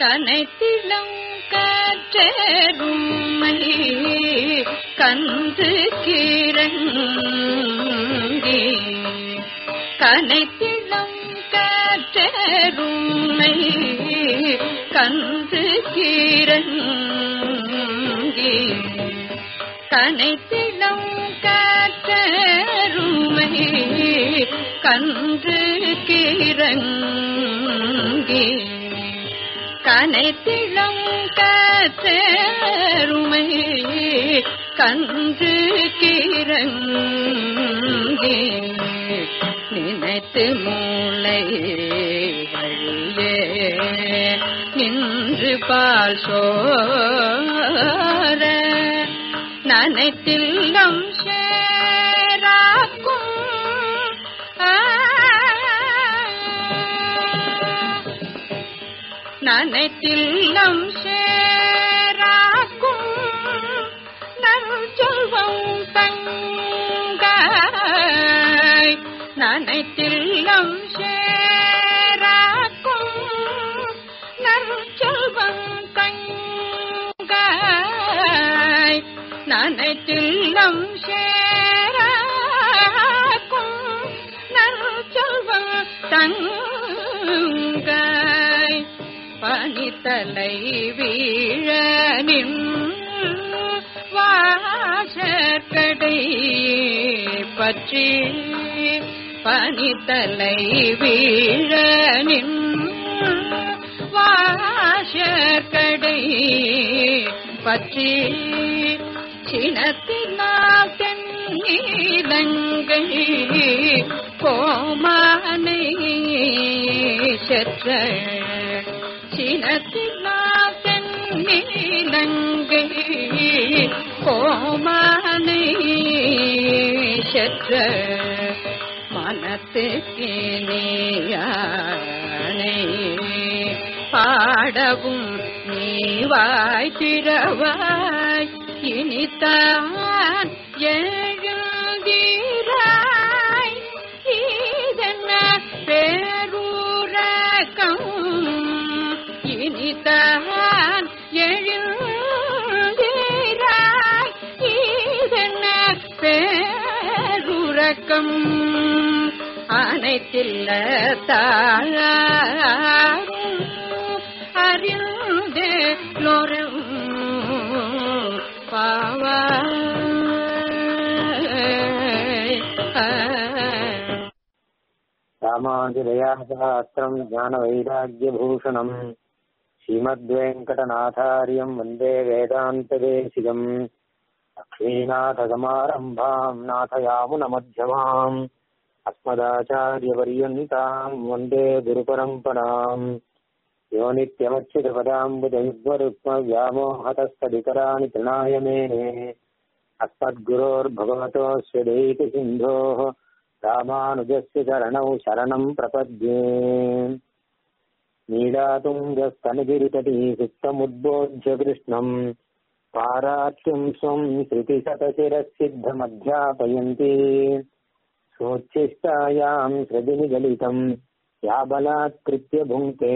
கனைத்திளம் காற்றருமை கந்து கிறங்கி கனைத்திளம் காற்றருமை கந்து கிறங்கி கனைத்திளம் காற்றருமை கன்று கிறங்கி கனைத்திளம் காற்றருமை கன்று கிறங்கி நினைத்து மூளை வழியே நின்று பால் சோர நனைத்தில்லம் சேராக்கும் ஆ. நனைத்தில்லம் சேராக்கும் நற்செல்வம் தங்காய் நனைத்தில்லம் சேராக்கும் நற்செல்வம் தங்காய் நனைத்தில்லம் சேராக்கும் நற்செல்வம் தங்காய் பனித்தலை வீழ நின் வாசற்கடை பற்றி பனித்தலை வீழ நின் வாசற்கடை பற்றி சினத்தினால் தென்னிலங்கை கோமானை செற்ற சினத்தினால் தென்னிலங்கை கோமானை செற்ற மனத்துக்கு நீயானை பாடவும் நீ வாய் திறவாய் இனித்தான் எழுந்தீராய் இதென்ன பேரூரகம் இனித்தான் எழுந்தீராய் இதென்ன பேருறக்கம் அனைத்தில்ல தாழும் அறிந்தே லோரம் பாவாய் ராமானுஜதயாசாஸ்திரம் ஞானவைராக்கியபூஷணம் ஸ்ரீமத்வேங்கடநாதாரியம் வந்தே வேதாந்ததேசிகம் லக்ஷ்மீநாதசமாரம்பாம் நாथयामुनमध्यमाम् अस्मदाचार्यपर्यन्ताम् वन्दे गुरुपरम्पराम् यो नित्यमच्युतपदाम्बुजयुग्मरुक्मव्यामोहतस्तदितराणि तृणाय मेने अस्मद्गुरोर्भगवतोऽस्य दैकसिन्धोः रामानुजस्य चरणौ शरणम् प्रपद्ये नीलातुङ्गस्तनगिरितटी सुप्तमुद्बोध्य कृष्णम् पारात्यम् स्वम् श्रुतिशतशिरःसिद्धमध्यापयन्ति सोच्छिष्टायाम् सृजनिगलितम् या बलात्कृत्य भुङ्क्ते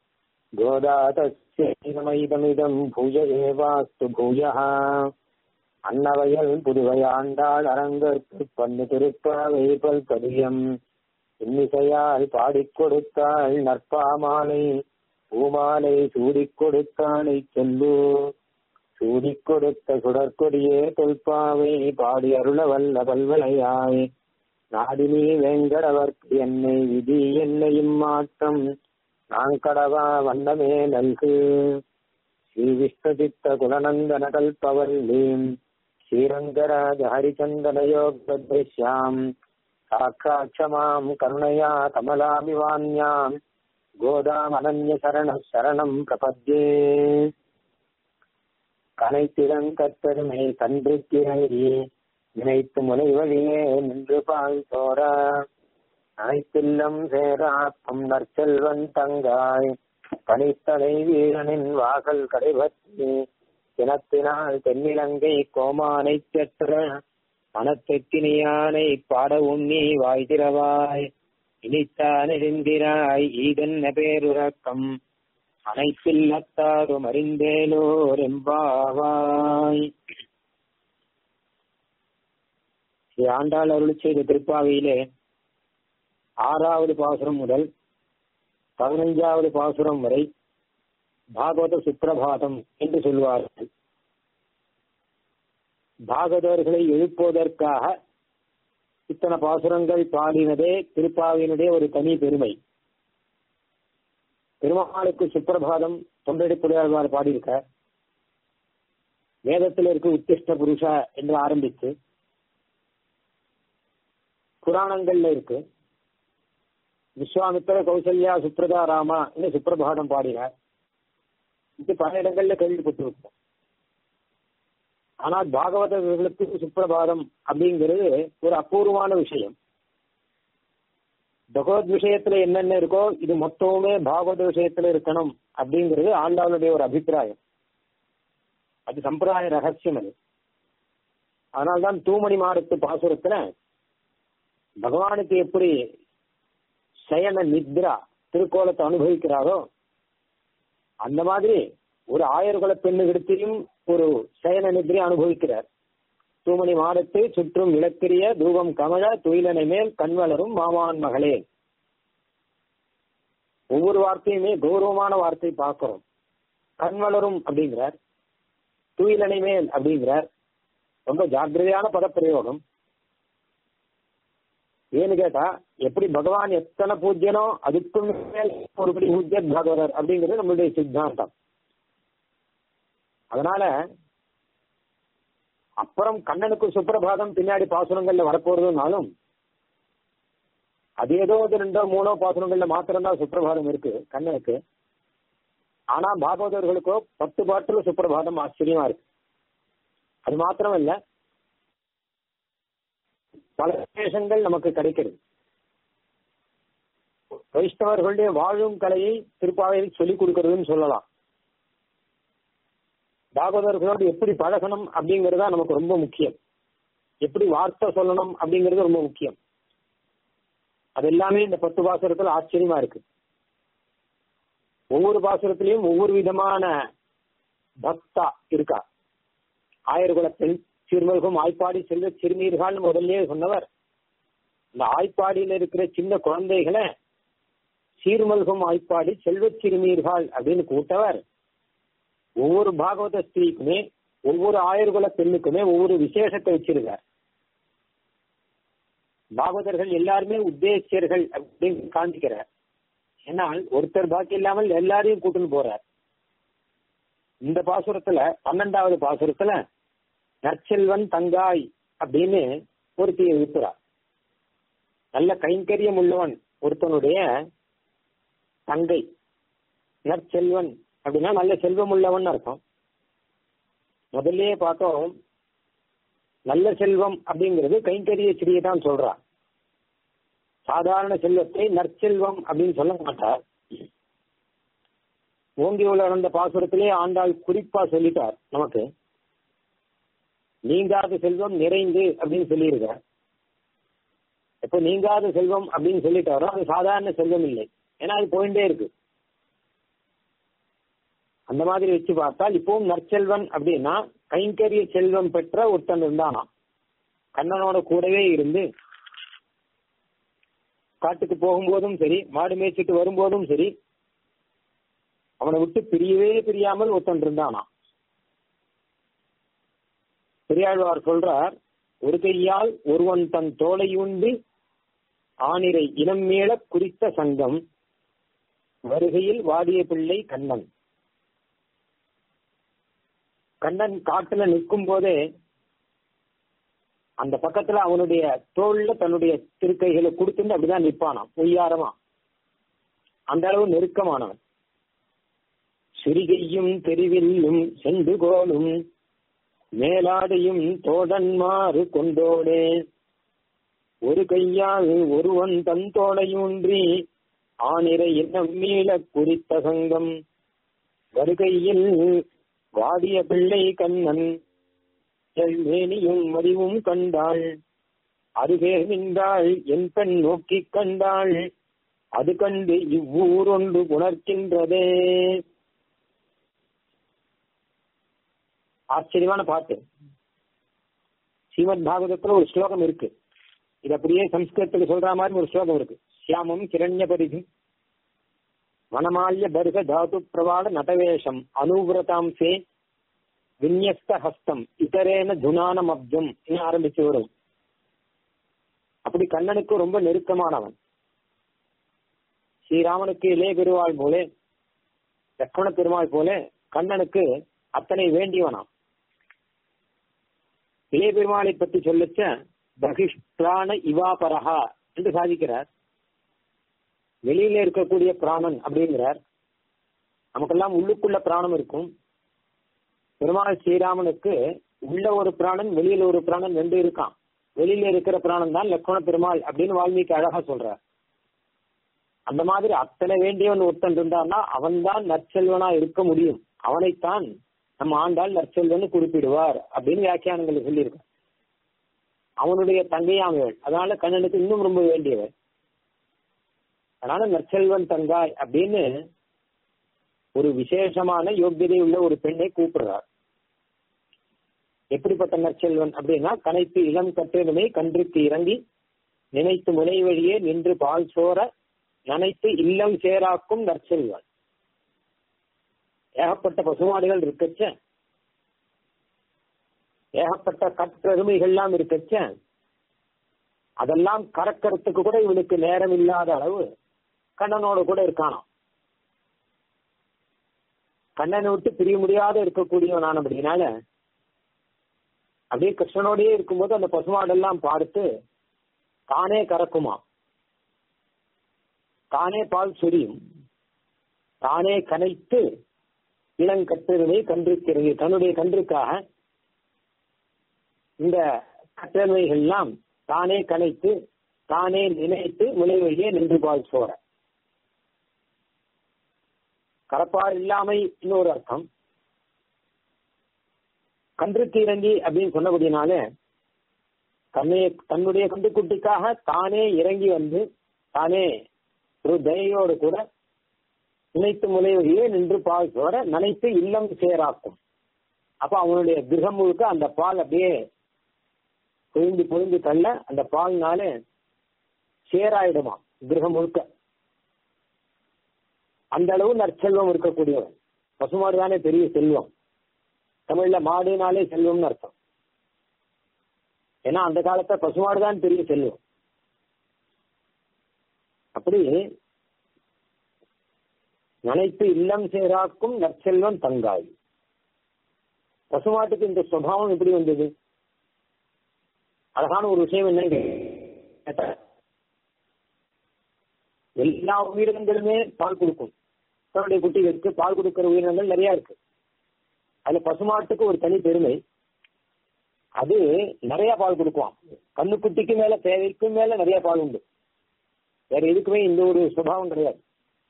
गोदातस्यैदमिदम् भूय एवास्तु भूयः அன்னவயல் புதுவையாண்டாள் அரங்கற்கு பண்ணு திருப்பாவை பல்பதியம் இன்னிசையால் பாடிக் கொடுத்தாள் நற்பாமாலை பூமாலை சூடிக் கொடுத்தாளை சொல்லு சூடிக் கொடுத்த சுடற்கொடியே தொல்பாவை பாடி அருள வல்ல பல்வளையாய் நாடினி வேங்கடவர்க்கு என்னை விதி என்னையும் மாற்றம் நான் கடவா வண்ணமே நல்கு ஸ்ரீ விஷ்ணுசித்த குலநந்தன கல்பவல்லீம் श्रीरङ्गराज हरिचन्दनयोगदृश्याम् साक्षाक्षमाम् करुणया कमलामिवान्याम् गोदामनन्यशरणः शरणम् प्रपद्ये கனைத்திறங்கத்தருமை கன்றுக்கிறங்கி நினைத்து முனைவழியே நின்று பால் தோற அனைத்தில்லம் சேராக்கும் நற்செல்வன் தங்காய் பனித்தலை வீரனின் வாகல் கடைபற்றி தினத்தினால் தென்னிலங்கை கோமானை பெற்ற மனத்தெக்கினியானை பாட உண்ணி வாய்திரவாய் இனித்தான் எழுந்திராய் ஈதன்ன பேருறக்கம் அனைத்தில்லத்தாரும் அறிந்தேலோர் எம்பாவாய் ஸ்ரீ ஆண்டாள் அருள் செய்த திருப்பாவையிலே ஆறாவது பாசுரம் முதல் பதினைஞ்சாவது பாசுரம் வரை பாகவத சுப்பிரபாதம் என்று சொல்வார்கள் பாகவதர்களை எழுப்புவதற்காக இத்தனை பாசுரங்கள் பாடினதே திருப்பாவினுடைய ஒரு தனி பெருமை பெருமாளுக்கு சுப்பிரபாதம் தொண்டெடுப்புடையாழ்வார் பாடியிருக்க வேதத்தில் இருக்க உத்திஷ்ட புருஷா என்று ஆரம்பித்து புராணங்கள்ல இருக்கு விஸ்வாமித்திர கௌசல்யா சுப்ரதா ராமா என்று சுப்பிரபாதம் பாடினார் இது பல இடங்கள்ல கேள்விப்பட்டிருக்கோம் ஆனால் பாகவதர்களுக்கு சுப்பிரபாதம் அப்படிங்கிறது ஒரு அபூர்வமான விஷயம் பகவத் விஷயத்துல என்னென்ன இருக்கோ இது மொத்தமுமே பாகவத விஷயத்துல இருக்கணும் அப்படிங்கிறது ஆண்டாளுடைய ஒரு அபிப்பிராயம் அது சம்பிரதாய ரகசியம் அது அதனால்தான் தூமணி மாடத்து பாசுரத்துல பகவானுக்கு எப்படி சயன நித்ரா திருக்கோலத்தை அனுபவிக்கிறாரோ அந்த மாதிரி ஒரு ஆயர்குல பெண்ணுகிடத்திலும் ஒரு சயன நித்ரை அனுபவிக்கிறார் தூமணி மாடத்தை சுற்றும் இலக்கிரிய தூபம் கமல துயிலனை மேல் கண்வளரும் மாமான் மகளே ஒவ்வொரு வார்த்தையுமே கௌரவமான வார்த்தை பார்க்கிறோம் கண்வளரும் அப்படிங்கிறார் துயிலனை மேல் அப்படிங்கிறார் ரொம்ப ஜாக்கிரதையான பதப்பிரயோகம் ஏன்னு கேட்டா எப்படி பகவான் எத்தனை பூஜ்யனோ அதுக்கும் மேல் ஒருபடி பூஜ்ய பாகவதர் அப்படிங்கிறது நம்மளுடைய சித்தாந்தம் அதனால அப்புறம் கண்ணனுக்கு சுப்பிரபாதம் பின்னாடி பாசுரங்கள்ல வரப்போறதுனாலும் அது ஏதோ ஒரு ரெண்டோ மூணோ பாசுரங்கள்ல மாத்திரம்தான் சுப்பிரபாதம் இருக்கு கண்ணனுக்கு ஆனா பாகவதர்களுக்கோ பத்து பாட்டுல சுப்பிரபாதம் ஆச்சரியமா இருக்கு அது மாத்திரம் இல்ல பல விசேஷங்கள் நமக்கு கிடைக்கிறது வைஷ்ணவர்களுடைய வாழும் கலையை திருப்பாவையில் சொல்லிக் கொடுக்கறதுன்னு சொல்லலாம் பாகவதர்களோடு எப்படி பழகணும் அப்படிங்கறதா நமக்கு ரொம்ப முக்கியம் எப்படி வார்த்தை சொல்லணும் அப்படிங்கிறது ரொம்ப முக்கியம் அது எல்லாமே இந்த பத்து பாசுரத்துல ஆச்சரியமா இருக்கு ஒவ்வொரு பாசுரத்திலையும் ஒவ்வொரு விதமான பக்தா இருக்கா ஆயர்குலத்தில் சிறுமல்கும் ஆய்ப்பாடி செல்வ சிறுமீர்கள் முதல்ல சொன்னவர் இந்த ஆய்ப்பாடியில இருக்கிற சின்ன குழந்தைகளை சீர்மல்கும் ஆய்ப்பாடி செல்வ சிறுமீர்கள் அப்படின்னு கூட்டவர் ஒவ்வொரு பாகவத ஸ்திரீக்குமே ஒவ்வொரு ஆயர்குல பெண்ணுக்குமே ஒவ்வொரு விசேஷத்தை வச்சிருக்கார் பாகவதர்கள் எல்லாருமே உத்தேசியர்கள் அப்படின்னு காண்பிக்கிறார் ஏன்னால் ஒருத்தர் பாக்கி இல்லாமல் எல்லாரையும் கூட்டுன்னு போறார் இந்த பாசுரத்துல பன்னெண்டாவது பாசுரத்துல நற்செல்வன் தங்காய் அப்படின்னு ஒருத்தியை எழுப்புறார் நல்ல கைங்கரியம் உள்ளவன் ஒருத்தனுடைய தங்கை நற்செல்வன் அப்படின்னா நல்ல செல்வம் உள்ளவன் அர்த்தம் முதல்லயே பார்த்தோம் நல்ல செல்வம் அப்படிங்கிறது கைங்கரிய ஸ்ரீயை தான் சொல்றா சாதாரண செல்வத்தை நற்செல்வம் அப்படின்னு சொல்ல மாட்டார் ஓங்கி உள்ள பாசுரத்திலே ஆண்டாள் குறிப்பா சொல்லிட்டார் நமக்கு நீங்காத செல்வம் நிறைந்து அப்படின்னு சொல்லியிருக்கார் எப்போ நீங்காத செல்வம் அப்படின்னு சொல்லிட்டாரோ அது சாதாரண செல்வம் இல்லை ஏன்னா அது போயிட்டே இருக்கு அந்த மாதிரி வச்சு பார்த்தால் இப்பவும் நற்செல்வன் அப்படின்னா கைங்கரிய செல்வம் பெற்ற ஒருத்தன் இருந்தானா கண்ணனோட கூடவே இருந்து காட்டுக்கு போகும்போதும் சரி மாடு மேய்ச்சிட்டு வரும்போதும் சரி அவனை விட்டு பிரியவே பிரியாமல் ஒருத்தன் இருந்தானா பெரியாழ்வார் சொல்றார் ஒரு கையால் ஒருவன் தன் தோலையுண்டு ஆனிரை இனம் மேல குறித்த சங்கம் வருகையில் வாடிய பிள்ளை கண்ணன் கண்ணன் காட்டுல நிற்கும் போதே அந்த பக்கத்துல அவனுடைய தோல்ல தன்னுடைய திருக்கைகளை கொடுத்துட்டு அப்படிதான் நிற்பானாம் ஒய்யாரமா அந்த அளவு நெருக்கமானவன் சிறிகையும் தெருவில்லும் சென்று கோலும் மேலாடையும் தோடன்மாறு கொண்டோடே ஒரு கையால் ஒருவன் தன் தோடையூன்றி ஆனிரை எண்ணம் மீள குறித்த சங்கம் வருகையில் வாடிய பிள்ளை கண்ணன் மேனியும் மதிவும் கண்டாள் அருகே நின்றாள் என் பெண் நோக்கிக் கண்டாள் அது கண்டு இவ்வூரொன்று உணர்கின்றதே ஆச்சரியமான பாட்டு ஸ்ரீமத் பாகவதத்துல ஒரு ஸ்லோகம் இருக்கு இது அப்படியே சம்ஸ்கிருதத்துக்கு சொல்ற மாதிரி ஒரு ஸ்லோகம் இருக்கு சியாமம் கிரண்ய பரிதி வனமால்ய பருக தாது பிரவாட நடவேஷம் அனுவிரதாம்சே விநியஸ்த ஹஸ்தம் இதரேன துனானம் அப்ஜம் ஆரம்பிச்சு வரும் அப்படி கண்ணனுக்கு ரொம்ப நெருக்கமானவன் ஸ்ரீராமனுக்கு இளைய பெருவாள் போல லக்ஷ்மண பெருமாள் போல கண்ணனுக்கு அத்தனை வேண்டியவனாம் இளைய பெருமாளை பற்றி சொல்லச்ச பகிஷ்பிராண இவாபரஹா என்று சாதிக்கிறார் வெளியில இருக்கக்கூடிய பிராணன் அப்படிங்கிறார் நமக்கெல்லாம் உள்ளுக்குள்ள பிராணம் இருக்கும் பெருமாள் ஸ்ரீராமனுக்கு உள்ள ஒரு பிராணன் வெளியில ஒரு பிராணன் ரெண்டு இருக்கான் வெளியில இருக்கிற பிராணன் தான் லக்ஷ்மண பெருமாள் அப்படின்னு வால்மீகி அழகா சொல்றார் அந்த மாதிரி அத்தனை வேண்டியவன் ஒருத்தன் இருந்தான்னா அவன்தான் நற்செல்வனா இருக்க முடியும் அவனைத்தான் நம்ம ஆண்டாள் நற்செல்வன் குறிப்பிடுவார் அப்படின்னு வியாக்கியானங்கள் சொல்லியிருக்கார் அவனுடைய தங்கையாமவள் அதனால கண்ணனுக்கு இன்னும் ரொம்ப வேண்டியவர் அதனால நற்செல்வன் தங்காய் அப்படின்னு ஒரு விசேஷமான யோக்கியதை உள்ள ஒரு பெண்ணை கூப்பிடுறார் எப்படிப்பட்ட நற்செல்வன் அப்படின்னா கனைத்து இளம் கட்டெருமை கன்றுக்கு இறங்கி நினைத்து முனை வழியே நின்று பால் சோர நனைத்து இல்லம் சேராக்கும் நற்செல்வன் ஏகப்பட்ட பசுமாடுகள் இருக்கச்ச ஏகப்பட்ட கற்றெருமைகள்லாம் இருக்கச்ச அதெல்லாம் கறக்கறதுக்கு கூட இவனுக்கு நேரம் இல்லாத அளவு கண்ணனோட கூட இருக்கானாம் கண்ணனை விட்டு பிரிய முடியாத இருக்கக்கூடியவனான அப்படின்னால அப்படியே கிருஷ்ணனோடயே இருக்கும்போது அந்த பசுமாடெல்லாம் பார்த்து தானே கறக்குமா தானே பால் சொரியும் தானே கனைத்து இளங்கட்டெருமை கன்றுக்கிறது தன்னுடைய கன்றுக்காக இந்த கட்டெருமைகள்லாம் தானே கனைத்து தானே நினைத்து முனை வழியே நின்று பால் சோற கரப்பால் இல்லாமை இன்னொரு அர்த்தம் கன்றுக்கு இறங்கி அப்படின்னு சொன்னபடினால தன்னை தன்னுடைய கண்டுக்குட்டிக்காக தானே இறங்கி வந்து தானே ஒரு தயையோடு கூட நினைத்து முனை வழியே நின்று பால் சோற நினைத்து இல்லம் சேராக்கும் அப்ப அவனுடைய கிரகம் முழுக்க அந்த பால் அப்படியே பொழிந்து பொழிந்து தள்ள அந்த பால்னால சேராயிடுமா கிரகம் முழுக்க அந்த அளவு நற்செல்வம் இருக்கக்கூடியவன் பசுமாடு தானே பெரிய செல்வம் தமிழ்ல மாடுனாலே செல்வம்னு அர்த்தம் ஏன்னா அந்த காலத்துல பசுமாடு தான் பெரிய செல்வம் அப்படி நினைத்து இல்லம் சேராக்கும் நற்செல்வம் தங்காய் பசுமாட்டுக்கு இந்த சுவாவம் எப்படி வந்தது அழகான ஒரு விஷயம் என்னன்னு கேட்டா எல்லா உயிரினங்களுமே பால் கொடுக்கும் தன்னுடைய குட்டிகளுக்கு பால் கொடுக்கிற உயிரினங்கள் நிறைய இருக்கு அதுல பசுமாட்டுக்கு ஒரு தனி பெருமை அது நிறைய பால் கொடுக்குவான் கண்ணுக்குட்டிக்கு மேல தேவைக்கு மேல நிறைய பால் உண்டு வேற எதுக்குமே இந்த ஒரு சுபாவம் கிடையாது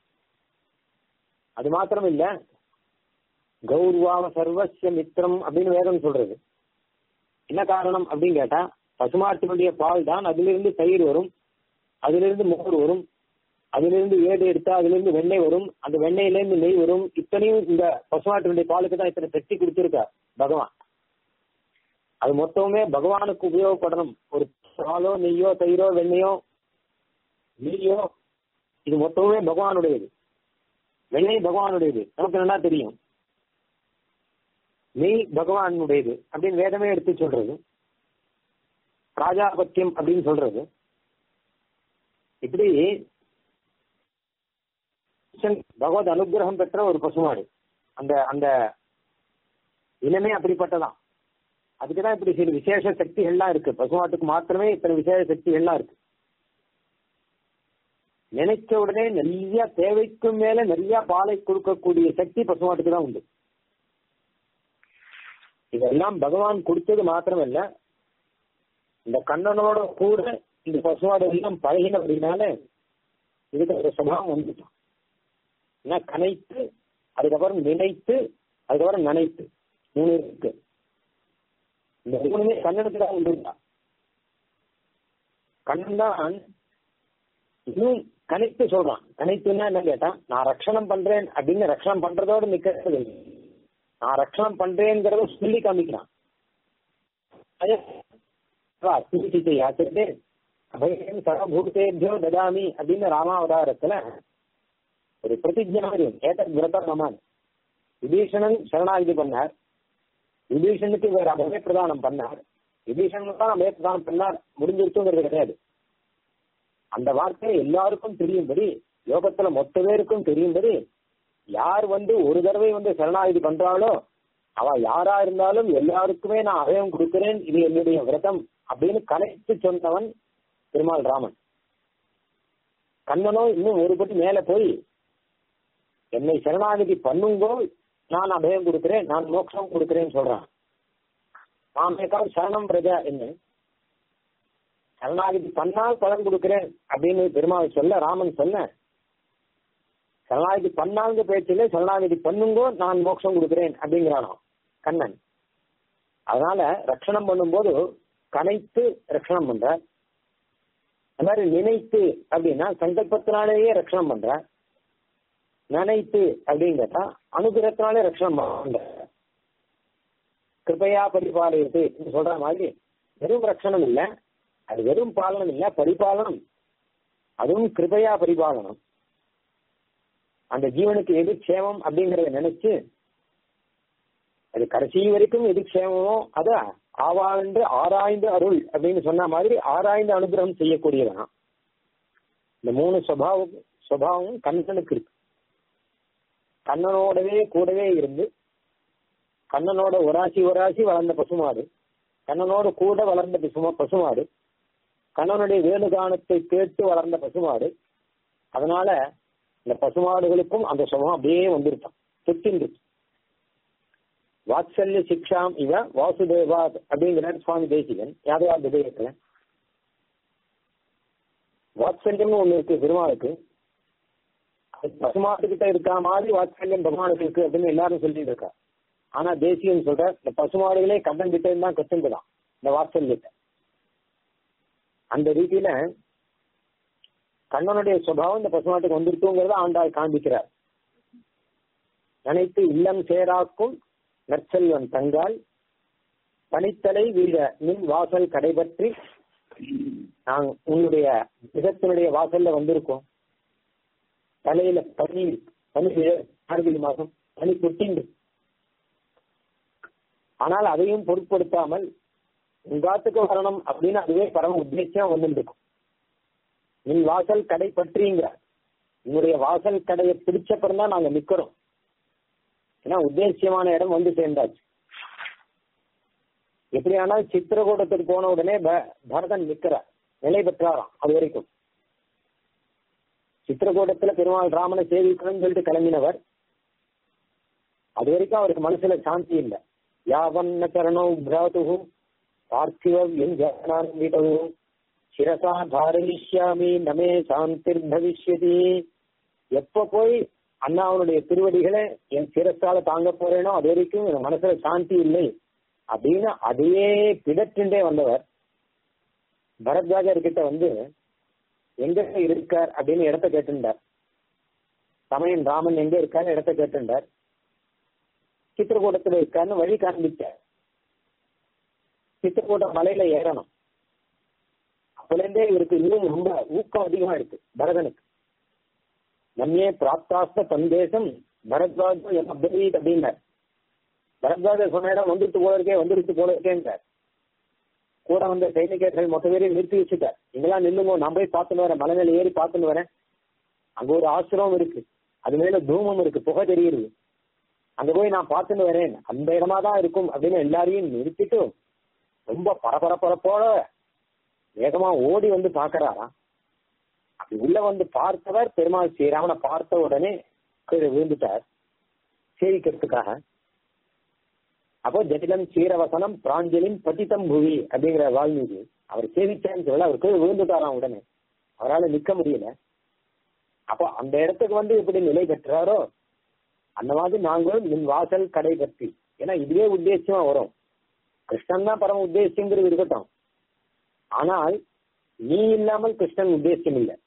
அது மாத்திரம் இல்ல கௌர்வாவ சர்வசிய மித்திரம் அப்படின்னு வேதம் சொல்றது என்ன காரணம் அப்படின்னு கேட்டா பசுமாட்டினுடைய பால் தான் அதிலிருந்து தயிர் வரும் அதிலிருந்து மோர் வரும் அதிலிருந்து ஏடு எடுத்தா அதிலிருந்து வெண்ணெய் வரும் அந்த வெண்ணெயிலேருந்து நெய் வரும் இத்தனையும் இந்த பசுமாட்டினுடைய பாலுக்கு தான் இத்தனை சக்தி கொடுத்திருக்கார் பகவான் அது மொத்தமுமே பகவானுக்கு உபயோகப்படணும் ஒரு பாலோ நெய்யோ தயிரோ வெண்ணெயோ நெய்யோ இது மொத்தமுமே பகவானுடையது வெண்ணெய் பகவானுடையது நமக்கு நல்லா தெரியும் நெய் பகவானுடையது அப்படின்னு வேதமே எடுத்து சொல்றது ராஜாபத்தியம் அப்படின்னு சொல்றது இப்படி பகவத் அனுகிரகம் பெற்ற ஒரு பசுமாடு அந்த அந்த இனமே அப்படிப்பட்டதான் அதுக்குதான் இப்படி சில விசேஷ சக்திகள்லாம் இருக்கு பசுமாட்டுக்கு மாத்திரமே இத்தனை விசேஷ சக்திகள்லாம் இருக்கு நினைச்ச உடனே நிறைய தேவைக்கும் மேல நிறைய பாலை கொடுக்கக்கூடிய சக்தி பசுமாட்டுக்கு தான் உண்டு இதெல்லாம் பகவான் கொடுத்தது மாத்திரமல்ல இந்த கண்ணனோட கூட இந்த பசுமாடு எல்லாம் பழகின அப்படின்னால இதுக்கு ஒரு சுபாவம் வந்துட்டான் ஏன்னா கனைத்து அதுக்கப்புறம் நினைத்து அதுக்கப்புறம் நினைத்து மூணு இருக்கு இந்த மூணுமே கண்ணனுக்கு தான் உண்டுதான் கண்ணன் தான் இன்னும் கனைத்து சொல்றான் கனைத்துன்னா என்ன கேட்டா நான் ரட்சணம் பண்றேன் அப்படின்னு ரட்சணம் பண்றதோடு நிக்கிறது நான் ரட்சணம் பண்றேங்கிறத சொல்லி காமிக்கிறான் சிகிச்சை யாத்திரே அபயம் சர்வபூதேபியோ ததாமி அப்படின்னு ராமாவதாரத்துல ஒரு பிரதிஜை மாதிரி ஏதத் விரதம் நமான் விபீஷணன் சரணாகிதி பண்ணார் விபீஷனுக்கு வேற அபய பிரதானம் பண்ணார் விபீஷணன் தான் அபய பிரதானம் பண்ணார் முடிஞ்சிருச்சுங்கிறது கிடையாது அந்த வார்த்தை எல்லாருக்கும் தெரியும்படி யோகத்துல மொத்த பேருக்கும் தெரியும்படி யார் வந்து ஒரு தடவை வந்து சரணாகிதி பண்றாளோ அவ யாரா இருந்தாலும் எல்லாருக்குமே நான் அபயம் கொடுக்கிறேன் இது என்னுடைய விரதம் அப்படின்னு கலைத்து சொன்னவன் திருமால் ராமன் கண்ணனோ இன்னும் ஒரு படி மேல போய் என்னை சரணாகதி பண்ணுங்கோ நான் அபயம் கொடுக்கிறேன் நான் மோட்சம் கொடுக்கிறேன்னு சொல்றான் மாமேக்கால் சரணம் பிரஜா என்ன சரணாகதி பண்ணால் பலன் கொடுக்கிறேன் அப்படின்னு பெருமாள் சொல்ல ராமன் சொல்ல சரணாகதி பண்ணாங்க பேச்சில சரணாகதி பண்ணுங்கோ நான் மோட்சம் கொடுக்கிறேன் அப்படிங்கிறானோ கண்ணன் அதனால ரட்சணம் பண்ணும்போது கனைத்து ரட்சணம் பண்ற அந்த மாதிரி நினைத்து அப்படின்னா சங்கல்பத்தினாலேயே ரட்சணம் பண்ற நினைத்து அப்படிங்கிறதா அனுகிரகத்தினாலே ரட்சணம் பண்ற கிருபையா பரிபாலயத்து சொல்ற மாதிரி வெறும் ரட்சணம் இல்ல அது வெறும் பாலனம் இல்ல பரிபாலனம் அதுவும் கிருபையா பரிபாலனம் அந்த ஜீவனுக்கு எது க்ஷேமம் அப்படிங்கறத நினைச்சு அது கடைசி வரைக்கும் எது க்ஷேமமோ அத ஆவாழ்ந்து ஆராய்ந்து அருள் அப்படின்னு சொன்ன மாதிரி ஆராய்ந்து அனுகிரகம் செய்யக்கூடியதான் இந்த மூணு சுபாவம் சுபாவம் கண்ணனுக்கு இருக்கு கண்ணனோடவே கூடவே இருந்து கண்ணனோட ஒராசி ஒராசி வளர்ந்த பசுமாடு கண்ணனோட கூட வளர்ந்த பசுமா பசுமாடு கண்ணனுடைய வேணுகானத்தை கேட்டு வளர்ந்த பசுமாடு அதனால இந்த பசுமாடுகளுக்கும் அந்த சுகம் அப்படியே வந்திருக்கான் தொட்டிருக்கு வாத்சல்ய சிக்ஷாம் இவ வாசுதேவாத் அப்படிங்கிறார் சுவாமி தேசிகன் யாதவா விதயத்துல வாத்சல்யம்னு ஒண்ணு இருக்கு பெருமாளுக்கு அது பசுமாட்டுக்கிட்ட இருக்கா மாதிரி வாத்சல்யம் பெருமாளுக்கு இருக்கு அப்படின்னு எல்லாரும் சொல்லிட்டு இருக்கா ஆனா தேசியம் சொல்ற இந்த பசுமாடுகளே கண்ணன் கிட்ட இருந்தான் கத்துண்டுதான் இந்த வாத்சல்யத்தை அந்த ரீதியில கண்ணனுடைய சுபாவம் இந்த பசுமாட்டுக்கு வந்துருக்குங்கிறத ஆண்டாள் காண்பிக்கிறார் நினைத்து இல்லம் சேராக்கும் நற்செல்வன் தங்கால் பனித்தலை வீழ மின் வாசல் கடைபற்றி நாங்க உன்னுடைய விதத்தினுடைய வாசல்ல வந்திருக்கோம் தலையில பனி பனி மார்கழி மாசம் பனி கொட்டிண்டு ஆனால் அதையும் பொருட்படுத்தாமல் உங்காத்துக்கு வரணும் அப்படின்னு அதுவே பரம உத்தேசம் வந்துருக்கும் நின் வாசல் கடை பற்றிங்க உன்னுடைய வாசல் கடையை பிடிச்சப்பறம் தான் நாங்க நிக்கிறோம் ஏன்னா உத்தேசியமான இடம் வந்து சேர்ந்தாச்சு எப்படியானால் சித்திரகூடத்துக்கு போன உடனே பரதன் நிக்கிறார் நிலை பெற்றாராம் அது வரைக்கும் சித்திரகூடத்துல பெருமாள் ராமனை சேவிக்கணும்னு சொல்லிட்டு கிளம்பினவர் அது வரைக்கும் அவருக்கு மனசுல சாந்தி இல்லை யாவன்ன சரணோ பிராது பார்த்திவம் என் ஜனான் வீட்டவு சிரசா தாரயிஷ்யாமி நமே சாந்திர் பவிஷ்யதி எப்ப போய் அண்ணாவனுடைய திருவடிகளை என் சிரசால தாங்க போறேனோ அது வரைக்கும் என் மனசுல சாந்தி இல்லை அப்படின்னு அதையே பிடற்றுண்டே வந்தவர் பரத்வாஜர் கிட்ட வந்து எங்க இருக்கார் அப்படின்னு இடத்த கேட்டுண்டார் சமயன் ராமன் எங்க இருக்காரு இடத்த கேட்டுண்டார் சித்திரக்கூடத்துல இருக்காருன்னு வழி காண்பிச்சார் சித்திரக்கூட மலையில ஏறணும் அப்பலேருந்தே இவருக்கு இன்னும் ரொம்ப ஊக்கம் அதிகமா இருக்கு பரதனுக்கு நம்மே பிராப்தாஸ்த சந்தேசம் பரத்வாஜ் அப்தீத் அப்படின்னார் பரத்வாஜர் சொன்ன இடம் வந்துட்டு போல இருக்கே வந்துட்டு போல இருக்கேன்றார் கூட வந்த சைனிகர்கள் மொத்த பேரையும் நிறுத்தி வச்சுட்டார் இங்கெல்லாம் நில்லுங்க நான் போய் பார்த்துன்னு வரேன் மலை மேல ஏறி பார்த்துன்னு வரேன் அங்க ஒரு ஆசிரமம் இருக்கு அது மேல தூமம் இருக்கு புகை தெரியுது அங்க போய் நான் பார்த்துன்னு வரேன் அந்த இடமா தான் இருக்கும் அப்படின்னு எல்லாரையும் நிறுத்திட்டு ரொம்ப பரபரப்பரப்போட வேகமா ஓடி வந்து பாக்குறாராம் அப்படி உள்ள வந்து பார்த்தவர் பெருமாள் ஸ்ரீராமனை பார்த்த உடனே கீழே விழுந்துட்டார் சேவிக்கிறதுக்காக அப்போ ஜட்டிலம் சீரவசனம் பிராஞ்சலின் பதித்தம் புவி அப்படிங்கிற வால்மீகி அவர் சேவிச்சான்னு சொல்ல அவர் கீழே விழுந்துட்டாராம் உடனே அவரால் நிக்க முடியல அப்போ அந்த இடத்துக்கு வந்து எப்படி நிலை பெற்றாரோ அந்த மாதிரி நாங்களும் நின் வாசல் கடை பற்றி ஏன்னா இதுவே உத்தேசமா வரும் கிருஷ்ணன் தான் பரம உத்தேசியங்கிறது இருக்கட்டும் ஆனால் நீ இல்லாமல் கிருஷ்ணன் உத்தேசியம் இல்லை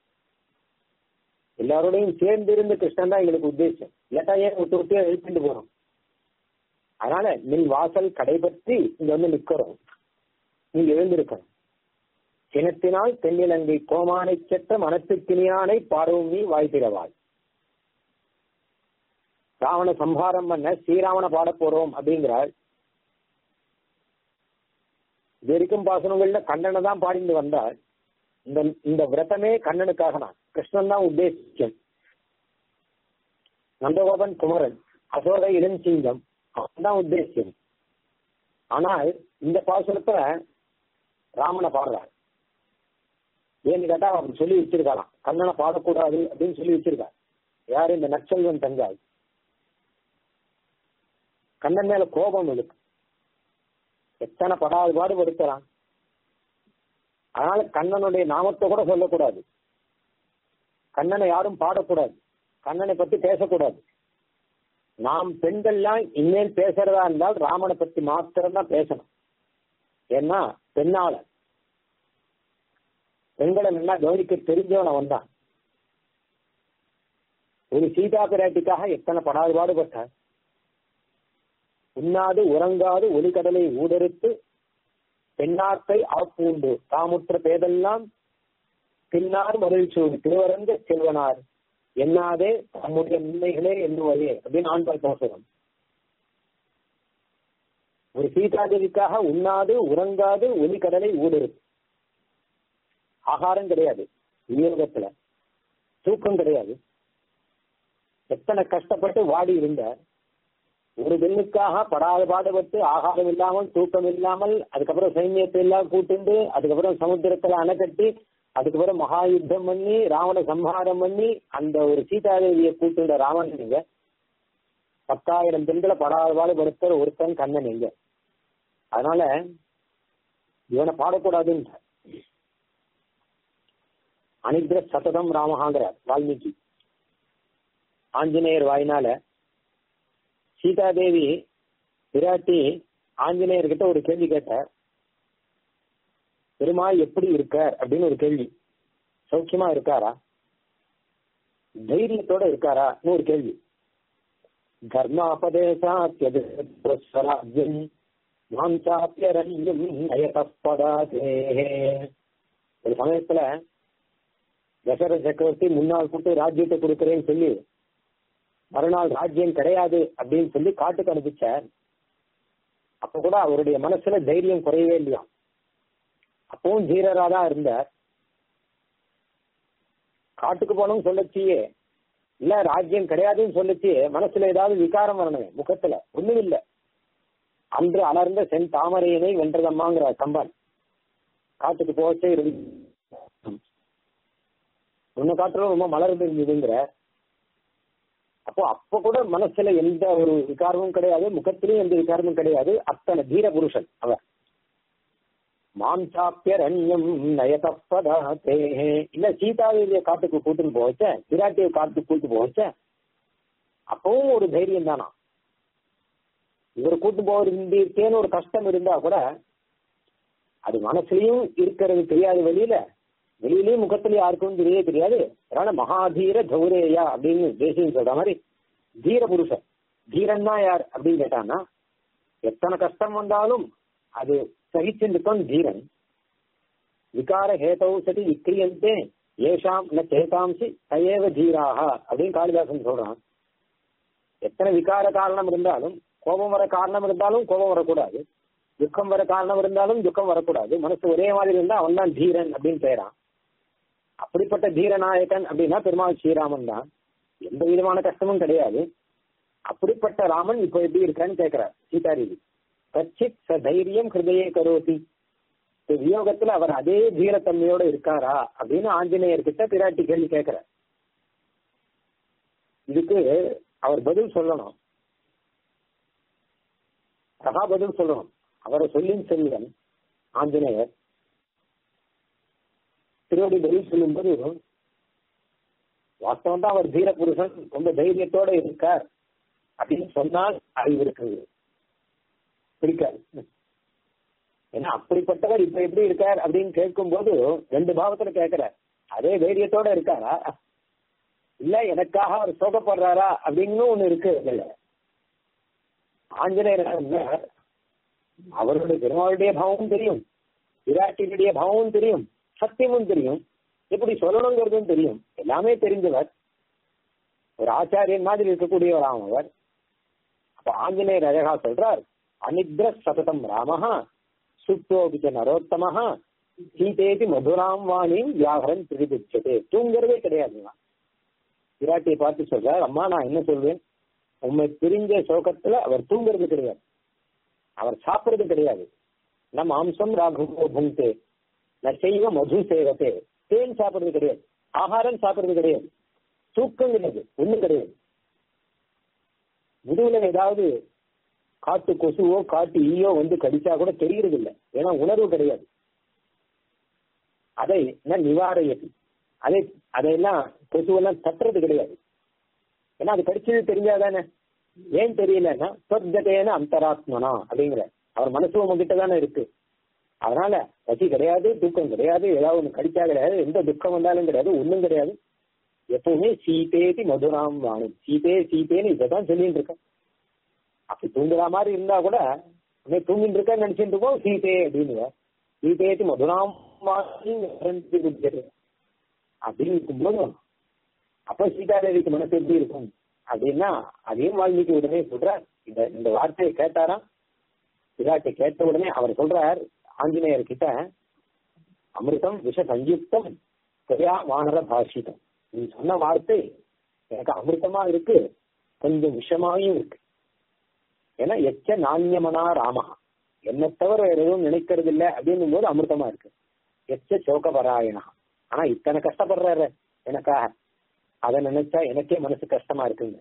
எல்லாரோடையும் சேர்ந்து இருந்து கிருஷ்ணன் தான் எங்களுக்கு உத்தேசம் இல்லாட்டா ஏன் விட்டு விட்டு எழுப்பிட்டு போறோம் அதனால நின் வாசல் கடைபற்றி இங்க வந்து நிக்கிறோம் நீ எழுந்திருக்கணும் சினத்தினால் தென்னிலங்கை கோமானை செற்ற மனத்துக்கினியானை பாடவும் நீ வாய்த்திரவாய் ராவண சம்ஹாரம் பண்ண ஸ்ரீராமனை பாட போறோம் அப்படிங்கிறாள் இது வரைக்கும் பாசனங்கள்ல கண்ணனை தான் பாடிட்டு வந்தாள் இந்த இந்த விரதமே கண்ணனுக்காக தான் கிருஷ்ணன் தான் உத்தேசிச்சன் நந்தகோபன் குமரன் அசோக இளஞ்சிங்கம் அவன் தான் உத்தேசியம் ஆனால் இந்த பாசுரத்துல ராமனை பாடுறார் ஏன்னு கேட்டா அவன் சொல்லி வச்சிருக்காளாம் கண்ணனை பாடக்கூடாது அப்படின்னு சொல்லி வச்சிருக்கார் யாரு இந்த நக்சல்வன் தங்காய் கண்ணன் மேல கோபம் இருக்கு எத்தனை படாது பாடுபடுத்துறான் அதனால கண்ணனுடைய நாமத்தை கூட சொல்லக்கூடாது கண்ணனை யாரும் பாடக்கூடாது கண்ணனை பத்தி பேசக்கூடாது நாம் பெண்கள்லாம் இனிமேல் பேசுறதா இருந்தால் ராமனை பத்தி மாத்திரம் தான் பேசணும் ஏன்னா பெண்ணாளன் பெண்களை நல்லா கவனிக்க தெரிஞ்சவன் அவன் தான் ஒரு சீதா பிராட்டிக்காக எத்தனை படாது பாடுபட்டார் உண்ணாது உறங்காது ஒலிக்கடலை ஊடறுத்து பெண்ணார்த்தை ஆப்பூண்டு தாமுற்ற பேதெல்லாம் பின்னார் மகிழ்ச்சூடு திருவரங்க செல்வனார் என்னாதே தம்முடைய நன்மைகளே எண்ணுவதே அப்படின்னு ஆண்பால் பேசுறோம் ஒரு சீதாதேவிக்காக உண்ணாது உறங்காது ஒலிக்கடலை ஊடுருது ஆகாரம் கிடையாது விநியோகத்துல தூக்கம் கிடையாது எத்தனை கஷ்டப்பட்டு வாடி இருந்த ஒரு பெண்ணுக்காக படாத பாடுபட்டு ஆகாரம் இல்லாமல் தூக்கம் இல்லாமல் அதுக்கப்புறம் சைன்யத்தை எல்லாம் கூட்டுண்டு அதுக்கப்புறம் சமுத்திரத்துல அணை கட்டி அதுக்கப்புறம் மகா யுத்தம் பண்ணி ராவண சம்ஹாரம் பண்ணி அந்த ஒரு சீதாதேவியை கூட்டுண்ட ராமன் எங்க பத்தாயிரம் பெண்களை படாத பாடுபடுத்துற ஒருத்தன் கண்ணன் எங்க அதனால இவனை பாடக்கூடாதுன்னு அனித்ர சததம் ராமஹாங்கிறார் வால்மீகி ஆஞ்சநேயர் வாயினால சீதாதேவி விராட்டி ஆஞ்சநேயர்கிட்ட ஒரு கேள்வி கேட்டார் பெருமாள் எப்படி இருக்கார் அப்படின்னு ஒரு கேள்வி சௌக்கியமா இருக்காரா தைரியத்தோட இருக்காரான்னு ஒரு கேள்வி தர்மாபதேசாத்யராஜ்யம் மாம்சாப்பியரண்யம் நயதப்படாதே ஒரு சமயத்துல தசரத சக்கரவர்த்தி முன்னாள் கூட்டு ராஜ்யத்தை கொடுக்கிறேன்னு சொல்லி மறுநாள் ராஜ்யம் கிடையாது அப்படின்னு சொல்லி காட்டுக்கு அனுப்பிச்சார் அப்ப கூட அவருடைய மனசுல தைரியம் குறையவே இல்லையா அப்பவும் தீரரா தான் இருந்தார் காட்டுக்கு போனோம் சொல்லச்சியே இல்ல ராஜ்யம் கிடையாதுன்னு சொல்லச்சியே மனசுல ஏதாவது விகாரம் வரணுமே முகத்துல ஒண்ணும் இல்ல அன்று அலர்ந்த சென் தாமரையினை வென்றதம்மாங்கிற கம்பன் காட்டுக்கு போச்சே இருந்து உன்னை காட்டுல ரொம்ப மலர்ந்து இருந்ததுங்கிற அப்போ அப்ப கூட மனசுல எந்த ஒரு விகாரமும் கிடையாது முகத்திலையும் எந்த விகாரமும் கிடையாது அத்தனை தீர புருஷன் அவர் மாம்சாப்பியரண்யம் நயதப்பதாத்தே இல்ல சீதாதேவிய காட்டுக்கு கூட்டுன்னு போச்ச விராட்டிய காட்டுக்கு கூட்டு போச்ச அப்பவும் ஒரு தைரியம் தானா இவர் கூட்டு போயிருந்தேன்னு ஒரு கஷ்டம் இருந்தா கூட அது மனசுலயும் இருக்கிறது தெரியாது வெளியில வெளியிலயும் முகத்துல யாருக்கும் தெரியவே தெரியாது அதனால மகாதீர கௌரேயா அப்படின்னு தேசியம் சொல்ற மாதிரி தீர புருஷன் தீரன் தான் யார் அப்படின்னு கேட்டான்னா எத்தனை கஷ்டம் வந்தாலும் அது சகிச்சிருக்கும் தீரன் விகார ஹேதௌ சதி விக்கிரியந்தே ஏஷாம் ந சேதாம்சி தயேவ தீராக அப்படின்னு காளிதாசன் சொல்றான் எத்தனை விகார காரணம் இருந்தாலும் கோபம் வர காரணம் இருந்தாலும் கோபம் வரக்கூடாது துக்கம் வர காரணம் இருந்தாலும் துக்கம் வரக்கூடாது மனசு ஒரே மாதிரி இருந்தா அவன் தான் தீரன் அப்படின்னு பெயரான் அப்படிப்பட்ட தீரநாயகன் அப்படின்னா பெருமாள் ஸ்ரீராமன் தான் எந்த விதமான கஷ்டமும் கிடையாது அப்படிப்பட்ட ராமன் இப்ப எப்படி இருக்கான்னு கேட்கிறார் சீதாதேவி கச்சித் ச தைரியம் ஹிருதயே கரோதி வியோகத்துல அவர் அதே தீரத்தன்மையோட இருக்காரா அப்படின்னு ஆஞ்சநேயர் கிட்ட பிராட்டி கேள்வி கேட்கிறார் இதுக்கு அவர் பதில் சொல்லணும் சகா பதில் சொல்லணும் அவரை சொல்லின் செல்வன் ஆஞ்சநேயர் திருவடி பதில் சொல்லும்போது வாஸ்தவம் தான் அவர் தீர புருஷன் ரொம்ப தைரியத்தோட இருக்கார் அப்படின்னு சொன்னால் அது இவருக்கு பிடிக்காது ஏன்னா அப்படிப்பட்டவர் இப்ப எப்படி இருக்கார் அப்படின்னு கேட்கும் போது ரெண்டு பாவத்துல கேட்கிறார் அதே தைரியத்தோட இருக்காரா இல்ல எனக்காக அவர் சோகப்படுறாரா அப்படின்னு ஒண்ணு இருக்கு இல்ல ஆஞ்சநேயர் அவருடைய பெருமாளுடைய பாவமும் தெரியும் விராட்டினுடைய பாவமும் தெரியும் சத்தியமும் தெரியும் எப்படி சொல்லணுங்கிறதும் தெரியும் எல்லாமே தெரிஞ்சவர் ஒரு ஆச்சாரியன் மாதிரி இருக்கக்கூடியவராம் அவர் அப்ப ஆஞ்சநேயர் அழகா சொல்றார் அனித்ர சததம் ராமஹா சுத்தோபிச்ச நரோத்தமஹா சீதேதி மதுராம் வாணியும் வியாகரன் பிரதிபிச்சதே தூங்குறதே கிடையாதுங்க விராட்டியை பார்த்து சொல்றார் அம்மா நான் என்ன சொல்வேன் உண்மை பிரிஞ்ச சோகத்துல அவர் தூங்குறது கிடையாது அவர் சாப்பிடுறது கிடையாது நம் மாம்சம் ராகவோ புங்கே ந செய்வ மது சேவத்தே தேன் சாப்பிடுறது கிடையாது ஆகாரம் சாப்பிடுறது கிடையாது தூக்கம் கிடையாது ஒண்ணும் கிடையாது முதுகுல ஏதாவது காட்டு கொசுவோ காட்டு ஈயோ வந்து கடிச்சா கூட தெரியறது இல்லை ஏன்னா உணர்வு கிடையாது அதை நிவாரையது அதை அதையெல்லாம் கொசுவெல்லாம் தட்டுறது கிடையாது ஏன்னா அது கடிச்சது தெரிஞ்சாதானே ஏன் தெரியலன்னா சொத்ததேன அந்தராத்மனா அப்படிங்கிற அவர் மனசு உங்ககிட்ட தானே இருக்கு அதனால பசி கிடையாது தூக்கம் கிடையாது ஏதாவது ஒண்ணு கடிச்சா கிடையாது எந்த துக்கம் வந்தாலும் கிடையாது ஒண்ணும் கிடையாது எப்பவுமே சீதேதி மதுராம் வாணி சீதே சீதேன்னு இதான் சொல்லிட்டு இருக்கேன் அப்படி தூங்குற மாதிரி இருந்தா கூட உன்னை தூங்கிட்டு இருக்கேன்னு நினைச்சிட்டு இருக்கோம் சீதே அப்படின்னு சீதேதி மதுராம் வாணி அப்படின்னு இருக்கும்போது அப்ப சீதாதேவிக்கு மனசு எப்படி இருக்கும் அப்படின்னா அதையும் வால்மீகி உடனே சொல்றார் இந்த இந்த வார்த்தையை கேட்டாராம் விராட்டை கேட்ட உடனே அவர் சொல்றார் ஆஞ்சநேயர் கிட்ட அமிர்தம் விஷ சஞ்யுக்தம் சரியா வானர பாஷிதம் நீ சொன்ன வார்த்தை எனக்கு அமிர்தமா இருக்கு கொஞ்சம் விஷமாயும் இருக்கு ஏன்னா எச்ச நாண்யமனா ராமா என்ன தவிர வேற எதுவும் நினைக்கிறது இல்லை அப்படின்னும் போது அமிர்தமா இருக்கு எச்ச சோகபராயணா ஆனா இத்தனை கஷ்டப்படுறாரு எனக்காக அதை நினைச்சா எனக்கே மனசு கஷ்டமா இருக்குங்க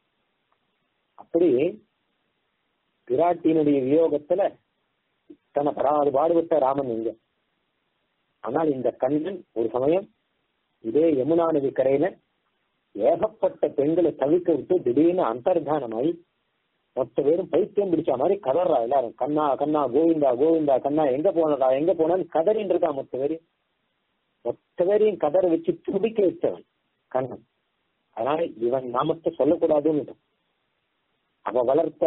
அப்படி பிராட்டியினுடைய வியோகத்துல இத்தனை பராது பாடுபட்ட ராமன் இங்க ஆனால் இந்த கண்ணன் ஒரு சமயம் இதே யமுனா நதி கரையில ஏகப்பட்ட பெண்களை தவிக்க விட்டு திடீர்னு அந்தர்தானமாயி மொத்த பேரும் பைத்தியம் பிடிச்ச மாதிரி கதறா எல்லாரும் கண்ணா கண்ணா கோவிந்தா கோவிந்தா கண்ணா எங்க போனடா எங்க போனான்னு கதறின்னு இருக்கா மொத்த பேரையும் மொத்த பேரையும் கதற வச்சு துடிக்க வச்சவன் கண்ணன் அதனால இவன் நாமத்தை சொல்லக்கூடாதுன்னு அவ வளர்த்த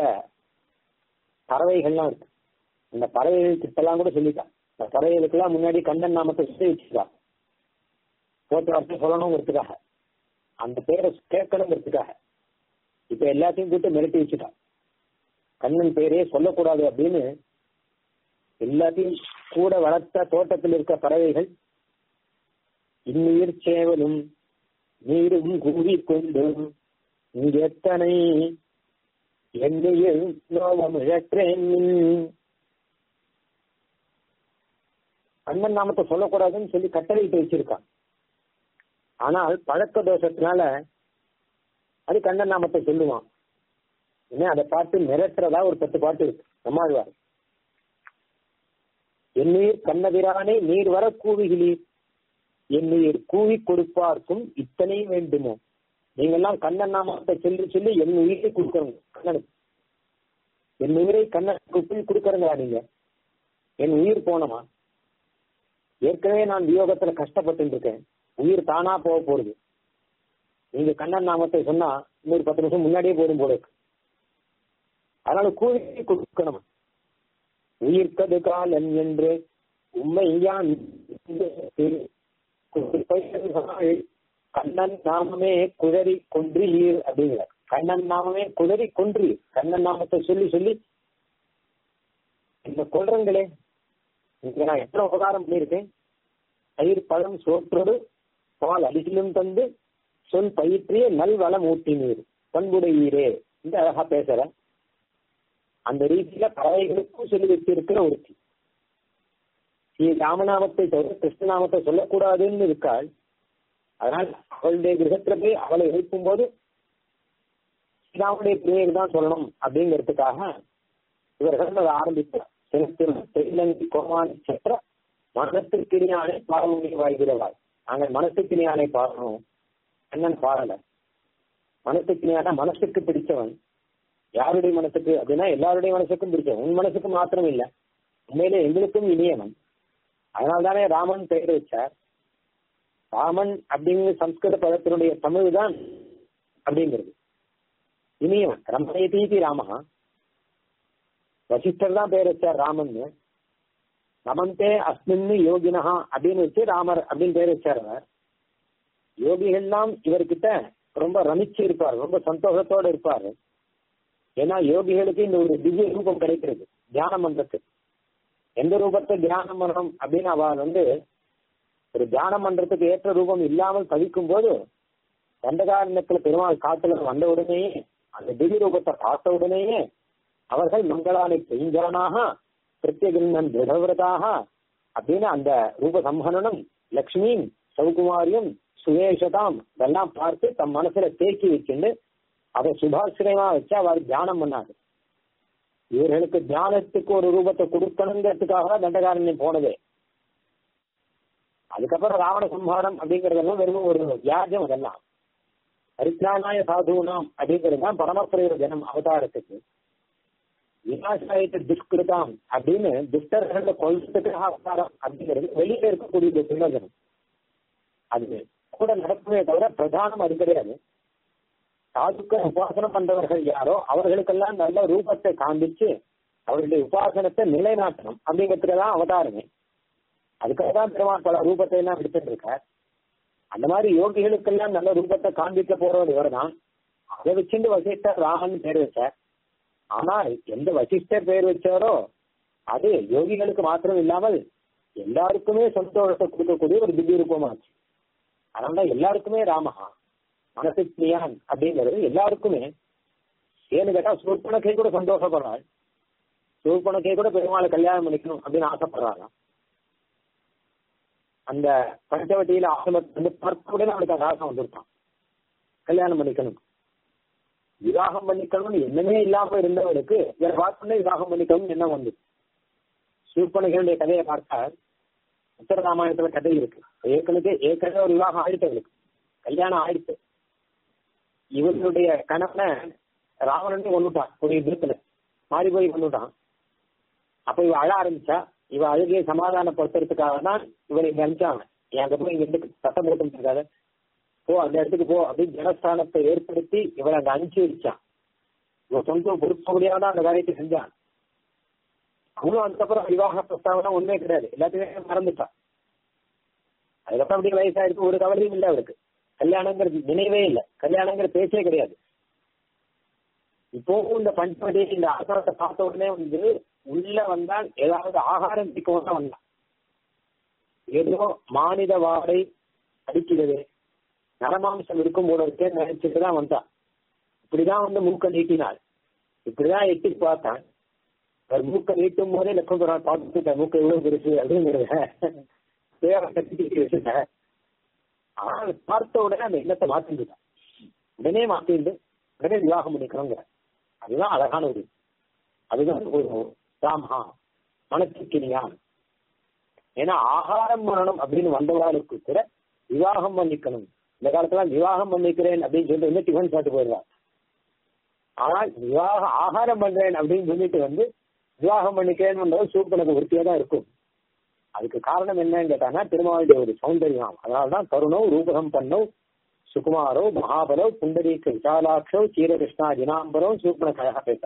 பறவைகள்லாம் இருக்கு இந்த பறவைகள் கிட்டலாம் கூட சொல்லிட்டான் இந்த பறவைகளுக்கெல்லாம் முன்னாடி கண்ணன் நாமத்தை சொல்லி வச்சுக்கா போட்ட வார்த்தை சொல்லணுங்கிறதுக்காக அந்த பேரை கேட்கணுங்கிறதுக்காக இப்ப எல்லாத்தையும் கூட்டு மிரட்டி வச்சுட்டான் கண்ணன் பேரே சொல்லக்கூடாது அப்படின்னு எல்லாத்தையும் கூட வளர்த்த தோட்டத்தில் இருக்க பறவைகள் இன்னுயிர் சேவலும் நீரும் கூறிக்கொண்டு இங்கு எத்தனை என்னையில் நோவம் இழற்றேன் அண்ணன் நாமத்தை சொல்லக்கூடாதுன்னு சொல்லி கட்டளையிட்டு வச்சிருக்கான் ஆனால் பழக்க தோஷத்தினால அது கண்ணன் நாமத்தை சொல்லுவான் என்ன அதை பார்த்து மிரட்டுறதா ஒரு பத்து பாட்டு இருக்கு நம்மாழ்வார் எண்ணீர் கண்ணபிரானே நீர் வர கூவிகளீர் என்னுயிர் கூவி கொடுப்பார்க்கும் இத்தனை வேண்டுமோ நீங்கெல்லாம் கண்ணன் நாமத்தை சொல்லி சொல்லி என் உயிரை கொடுக்கறங்க கண்ணனுக்கு என் உயிரை கண்ணனுக்கு போய் கொடுக்கறங்களா நீங்க என் உயிர் போனமா ஏற்கனவே நான் வியோகத்துல கஷ்டப்பட்டு இருக்கேன் உயிர் தானா போக போறது நீங்க கண்ணன் நாமத்தை சொன்னா இன்னொரு பத்து நிமிஷம் முன்னாடியே போடும் போல இருக்கு அதனால கூவி கொடுக்கணும் உயிர்க்கது காலன் என்று உண்மை யான் கண்ணன் நாமமே குதறி கொன்றீர் அப்படிங்கிற கண்ணன் நாமமே குதறி கொன்றி கண்ணன் நாமத்தை சொல்லி சொல்லி இந்த கொள்றங்களே இங்க நான் எத்தனை உபகாரம் பண்ணியிருக்கேன் பயிர் பழம் சோற்றோடு பால் அடிசிலும் தந்து சொல் பயிற்றிய நல் வளம் ஊட்டினீர் பண்புடையீரே இந்த அழகா பேசுற அந்த ரீதியில பறவைகளுக்கும் சொல்லி வச்சிருக்கிற ஒருத்தி ஸ்ரீ ராமநாமத்தை தவிர கிருஷ்ணநாமத்தை சொல்லக்கூடாதுன்னு இருக்காள் அதனால் அவளுடைய கிரகத்துல போய் அவளை எழுப்பும் போது ஸ்ரீராமுடைய பிரியர் தான் சொல்லணும் அப்படிங்கிறதுக்காக இவர்கள் அதை ஆரம்பித்தார் தெலுங்கி கோமானி சற்ற மனத்திற்கினியானை பாடமுடி வாய்கிறவாய் நாங்கள் மனசுக்கினியானை பாடணும் அண்ணன் பாடல மனசுக்கினியான மனசுக்கு பிடிச்சவன் யாருடைய மனசுக்கு அப்படின்னா எல்லாருடைய மனசுக்கும் பிடிச்சவன் உன் மனசுக்கு மாத்திரம் இல்லை உண்மையிலே எங்களுக்கும் இனியவன் அதனால்தானே ராமன் பெயர் வச்சார் ராமன் அப்படிங்கிற சம்ஸ்கிருத பதத்தினுடைய தமிழ் தான் அப்படிங்கிறது இனியவன் ரமணயதீதி ராமஹா வசிஷ்டர் தான் பேர் வச்சார் ராமன்னு ரமந்தே அஸ்மின்னு யோகினஹா அப்படின்னு வச்சு ராமர் அப்படின்னு பேர் வச்சார் அவர் யோகிகள்லாம் இவர்கிட்ட ரொம்ப ரமிச்சு இருப்பார் ரொம்ப சந்தோஷத்தோட இருப்பாரு ஏன்னா யோகிகளுக்கு இந்த ஒரு திவ்ய ரூபம் கிடைக்கிறது தியானம் பண்றதுக்கு எந்த ரூபத்தை தியானம் பண்ணணும் அப்படின்னு அவள் வந்து ஒரு தியானம் பண்றதுக்கு ஏற்ற ரூபம் இல்லாமல் தவிக்கும் போது தண்டகாரண்யத்துல பெருமாள் காட்டுல வந்த உடனேயே அந்த திவ்ய ரூபத்தை பார்த்த உடனேயே அவர்கள் மங்களானை பெய்ஞ்சானாக பிரத்யகிருந்தன் திருடவிரதாக அப்படின்னு அந்த ரூப சம்ஹனனம் லக்ஷ்மியும் சௌகுமாரியும் சுவேஷதாம் இதெல்லாம் பார்த்து தம் மனசுல தேக்கி வச்சுண்டு அதை சுபாசிரயமா வச்சு அவர் தியானம் பண்ணாரு இவர்களுக்கு தியானத்துக்கு ஒரு ரூபத்தை கொடுக்கணுங்கிறதுக்காக தண்டகாரண்யம் போனதே அதுக்கப்புறம் ராவண சம்ஹாரம் அப்படிங்கறதெல்லாம் வெறும் ஒரு வியாஜம் அதெல்லாம் பரித்ராணாய சாதுனாம் அப்படிங்கிறது தான் பரமப்பிரயோஜனம் அவதாரத்துக்கு விநாசாயத்தை துஷ்கிருதாம் அப்படின்னு துஷ்டர்களை கொல்றதுக்காக அவதாரம் அப்படிங்கிறது வெளியில இருக்கக்கூடிய பிரயோஜனம் அது கூட நடக்குமே தவிர பிரதானம் அது கிடையாது சாதுக்கள் உபாசனம் பண்றவர்கள் யாரோ அவர்களுக்கெல்லாம் நல்ல ரூபத்தை காண்பிச்சு அவர்களுடைய உபாசனத்தை நிலைநாட்டணும் அப்படிங்கிறதுக்கு தான் அவதாரமே அதுக்காக தான் பெருமாள் பல ரூபத்தை எல்லாம் எடுத்துட்டு இருக்கார் அந்த மாதிரி யோகிகளுக்கெல்லாம் நல்ல ரூபத்தை காண்பிக்க போறவர் இவர் தான் அதை வச்சுட்டு வசிஷ்டர் ராமன் பேர் வச்சார் ஆனால் எந்த வசிஷ்டர் பேர் வச்சாரோ அது யோகிகளுக்கு மாத்திரம் இல்லாமல் எல்லாருக்குமே சந்தோஷத்தை கொடுக்கக்கூடிய ஒரு திவ்ய ரூபமாச்சு அதனால எல்லாருக்குமே ராமஹா மனசு பிரியான் அப்படிங்கிறது எல்லாருக்குமே ஏன்னு கேட்டா சூர்பனக்கை கூட சந்தோஷப்படுறாள் சூர்பனக்கை கூட பெருமாளை கல்யாணம் பண்ணிக்கணும் அப்படின்னு ஆசைப்படுறாங்க அந்த பஞ்சவட்டியில ஆசிரமத்தை வந்து பார்த்த உடனே அவனுக்கு அந்த ஆசை வந்துருக்கான் கல்யாணம் பண்ணிக்கணும் விவாகம் பண்ணிக்கணும்னு என்னமே இல்லாம இருந்தவனுக்கு வேற பார்த்தோன்னே விவாகம் பண்ணிக்கணும்னு என்ன வந்து சூர்பனகளுடைய கதையை பார்த்தா உத்தர ராமாயணத்துல கதை இருக்கு ஏற்கனவே ஏற்கனவே ஒரு விவாகம் ஆயிடுச்சு அவளுக்கு கல்யாணம் ஆயிடுச்சு இவர்களுடைய கணவனை ராவணன் கொண்டுட்டான் ஒரு யுத்தத்துல மாறி போய் கொண்டுட்டான் அப்ப இவ அழ ஆரம்பிச்சா இவ அழுகையை சமாதானப்படுத்துறதுக்காக தான் இவனை இங்க அனுப்பிச்சாங்க நீ அங்க போய் இங்க இருந்து சத்தம் போட்டு இருக்காத போ அந்த இடத்துக்கு போ அப்படின்னு ஜனஸ்தானத்தை ஏற்படுத்தி இவளை அங்க அனுப்பிச்சு வச்சான் இவன் சொந்த பொறுப்பு முடியாத அந்த காரியத்தை செஞ்சான் அவனும் அதுக்கப்புறம் விவாக பிரஸ்தாவனா ஒண்ணுமே கிடையாது எல்லாத்தையுமே மறந்துட்டான் அதுக்கப்புறம் அப்படியே வயசாயிருக்கு ஒரு கவலையும் இல்லை அவருக்கு கல்யாணங்கிறது நினைவே இல்லை கல்யாணங்கிற பேச்சே கிடையாது இப்போ இந்த பஞ்சவடி இந்த ஆசாரத்தை பார்த்த உடனே வந்து உள்ள வந்தால் ஏதாவது ஆகாரம் பிடிக்கவும் தான் வந்தான் ஏதோ மானிட வாடை அடிக்கிறது நரமாம்சம் இருக்கும் போல இருக்கே நினைச்சிட்டு தான் வந்தான் இப்படிதான் வந்து மூக்க நீட்டினாள் இப்படிதான் எட்டி பார்த்தான் அவர் மூக்க நீட்டும் போதே லட்சம் பார்த்துட்டு மூக்க எவ்வளவு பெருசு அப்படிங்கிறத பேரை கட்டிட்டு வச்சுட்ட ஆனால் பார்த்த உடனே அந்த எண்ணத்தை மாத்திட்டுதான் உடனே மாத்திண்டு உடனே விவாகம் பண்ணிக்கணுங்கிற அதுதான் அழகான ஒரு அதுதான் ஒரு ராமஹா மனசுக்கினியான் ஏன்னா ஆகாரம் பண்ணணும் அப்படின்னு வந்தவர்களுக்கு கூட விவாகம் பண்ணிக்கணும் இந்த காலத்துல விவாகம் பண்ணிக்கிறேன் அப்படின்னு சொல்லிட்டு வந்து டிஃபன் சாப்பிட்டு போயிடுவார் ஆனால் விவாக ஆகாரம் பண்றேன் அப்படின்னு சொல்லிட்டு வந்து விவாகம் பண்ணிக்கிறேன் சூப்பனுக்கு விருத்தியா தான் இருக்கும் அதுக்கு காரணம் என்னன்னு கேட்டாங்கன்னா திருமாவளுடைய ஒரு சௌந்தரியம் அதனால்தான் தருணோ ரூபகம் பண்ணோ சுகுமாரோ மகாபலோ புண்டரீக விசாலாட்சோ சீரகிருஷ்ணா ஜினாம்பரோ சூப்பன கழக பேச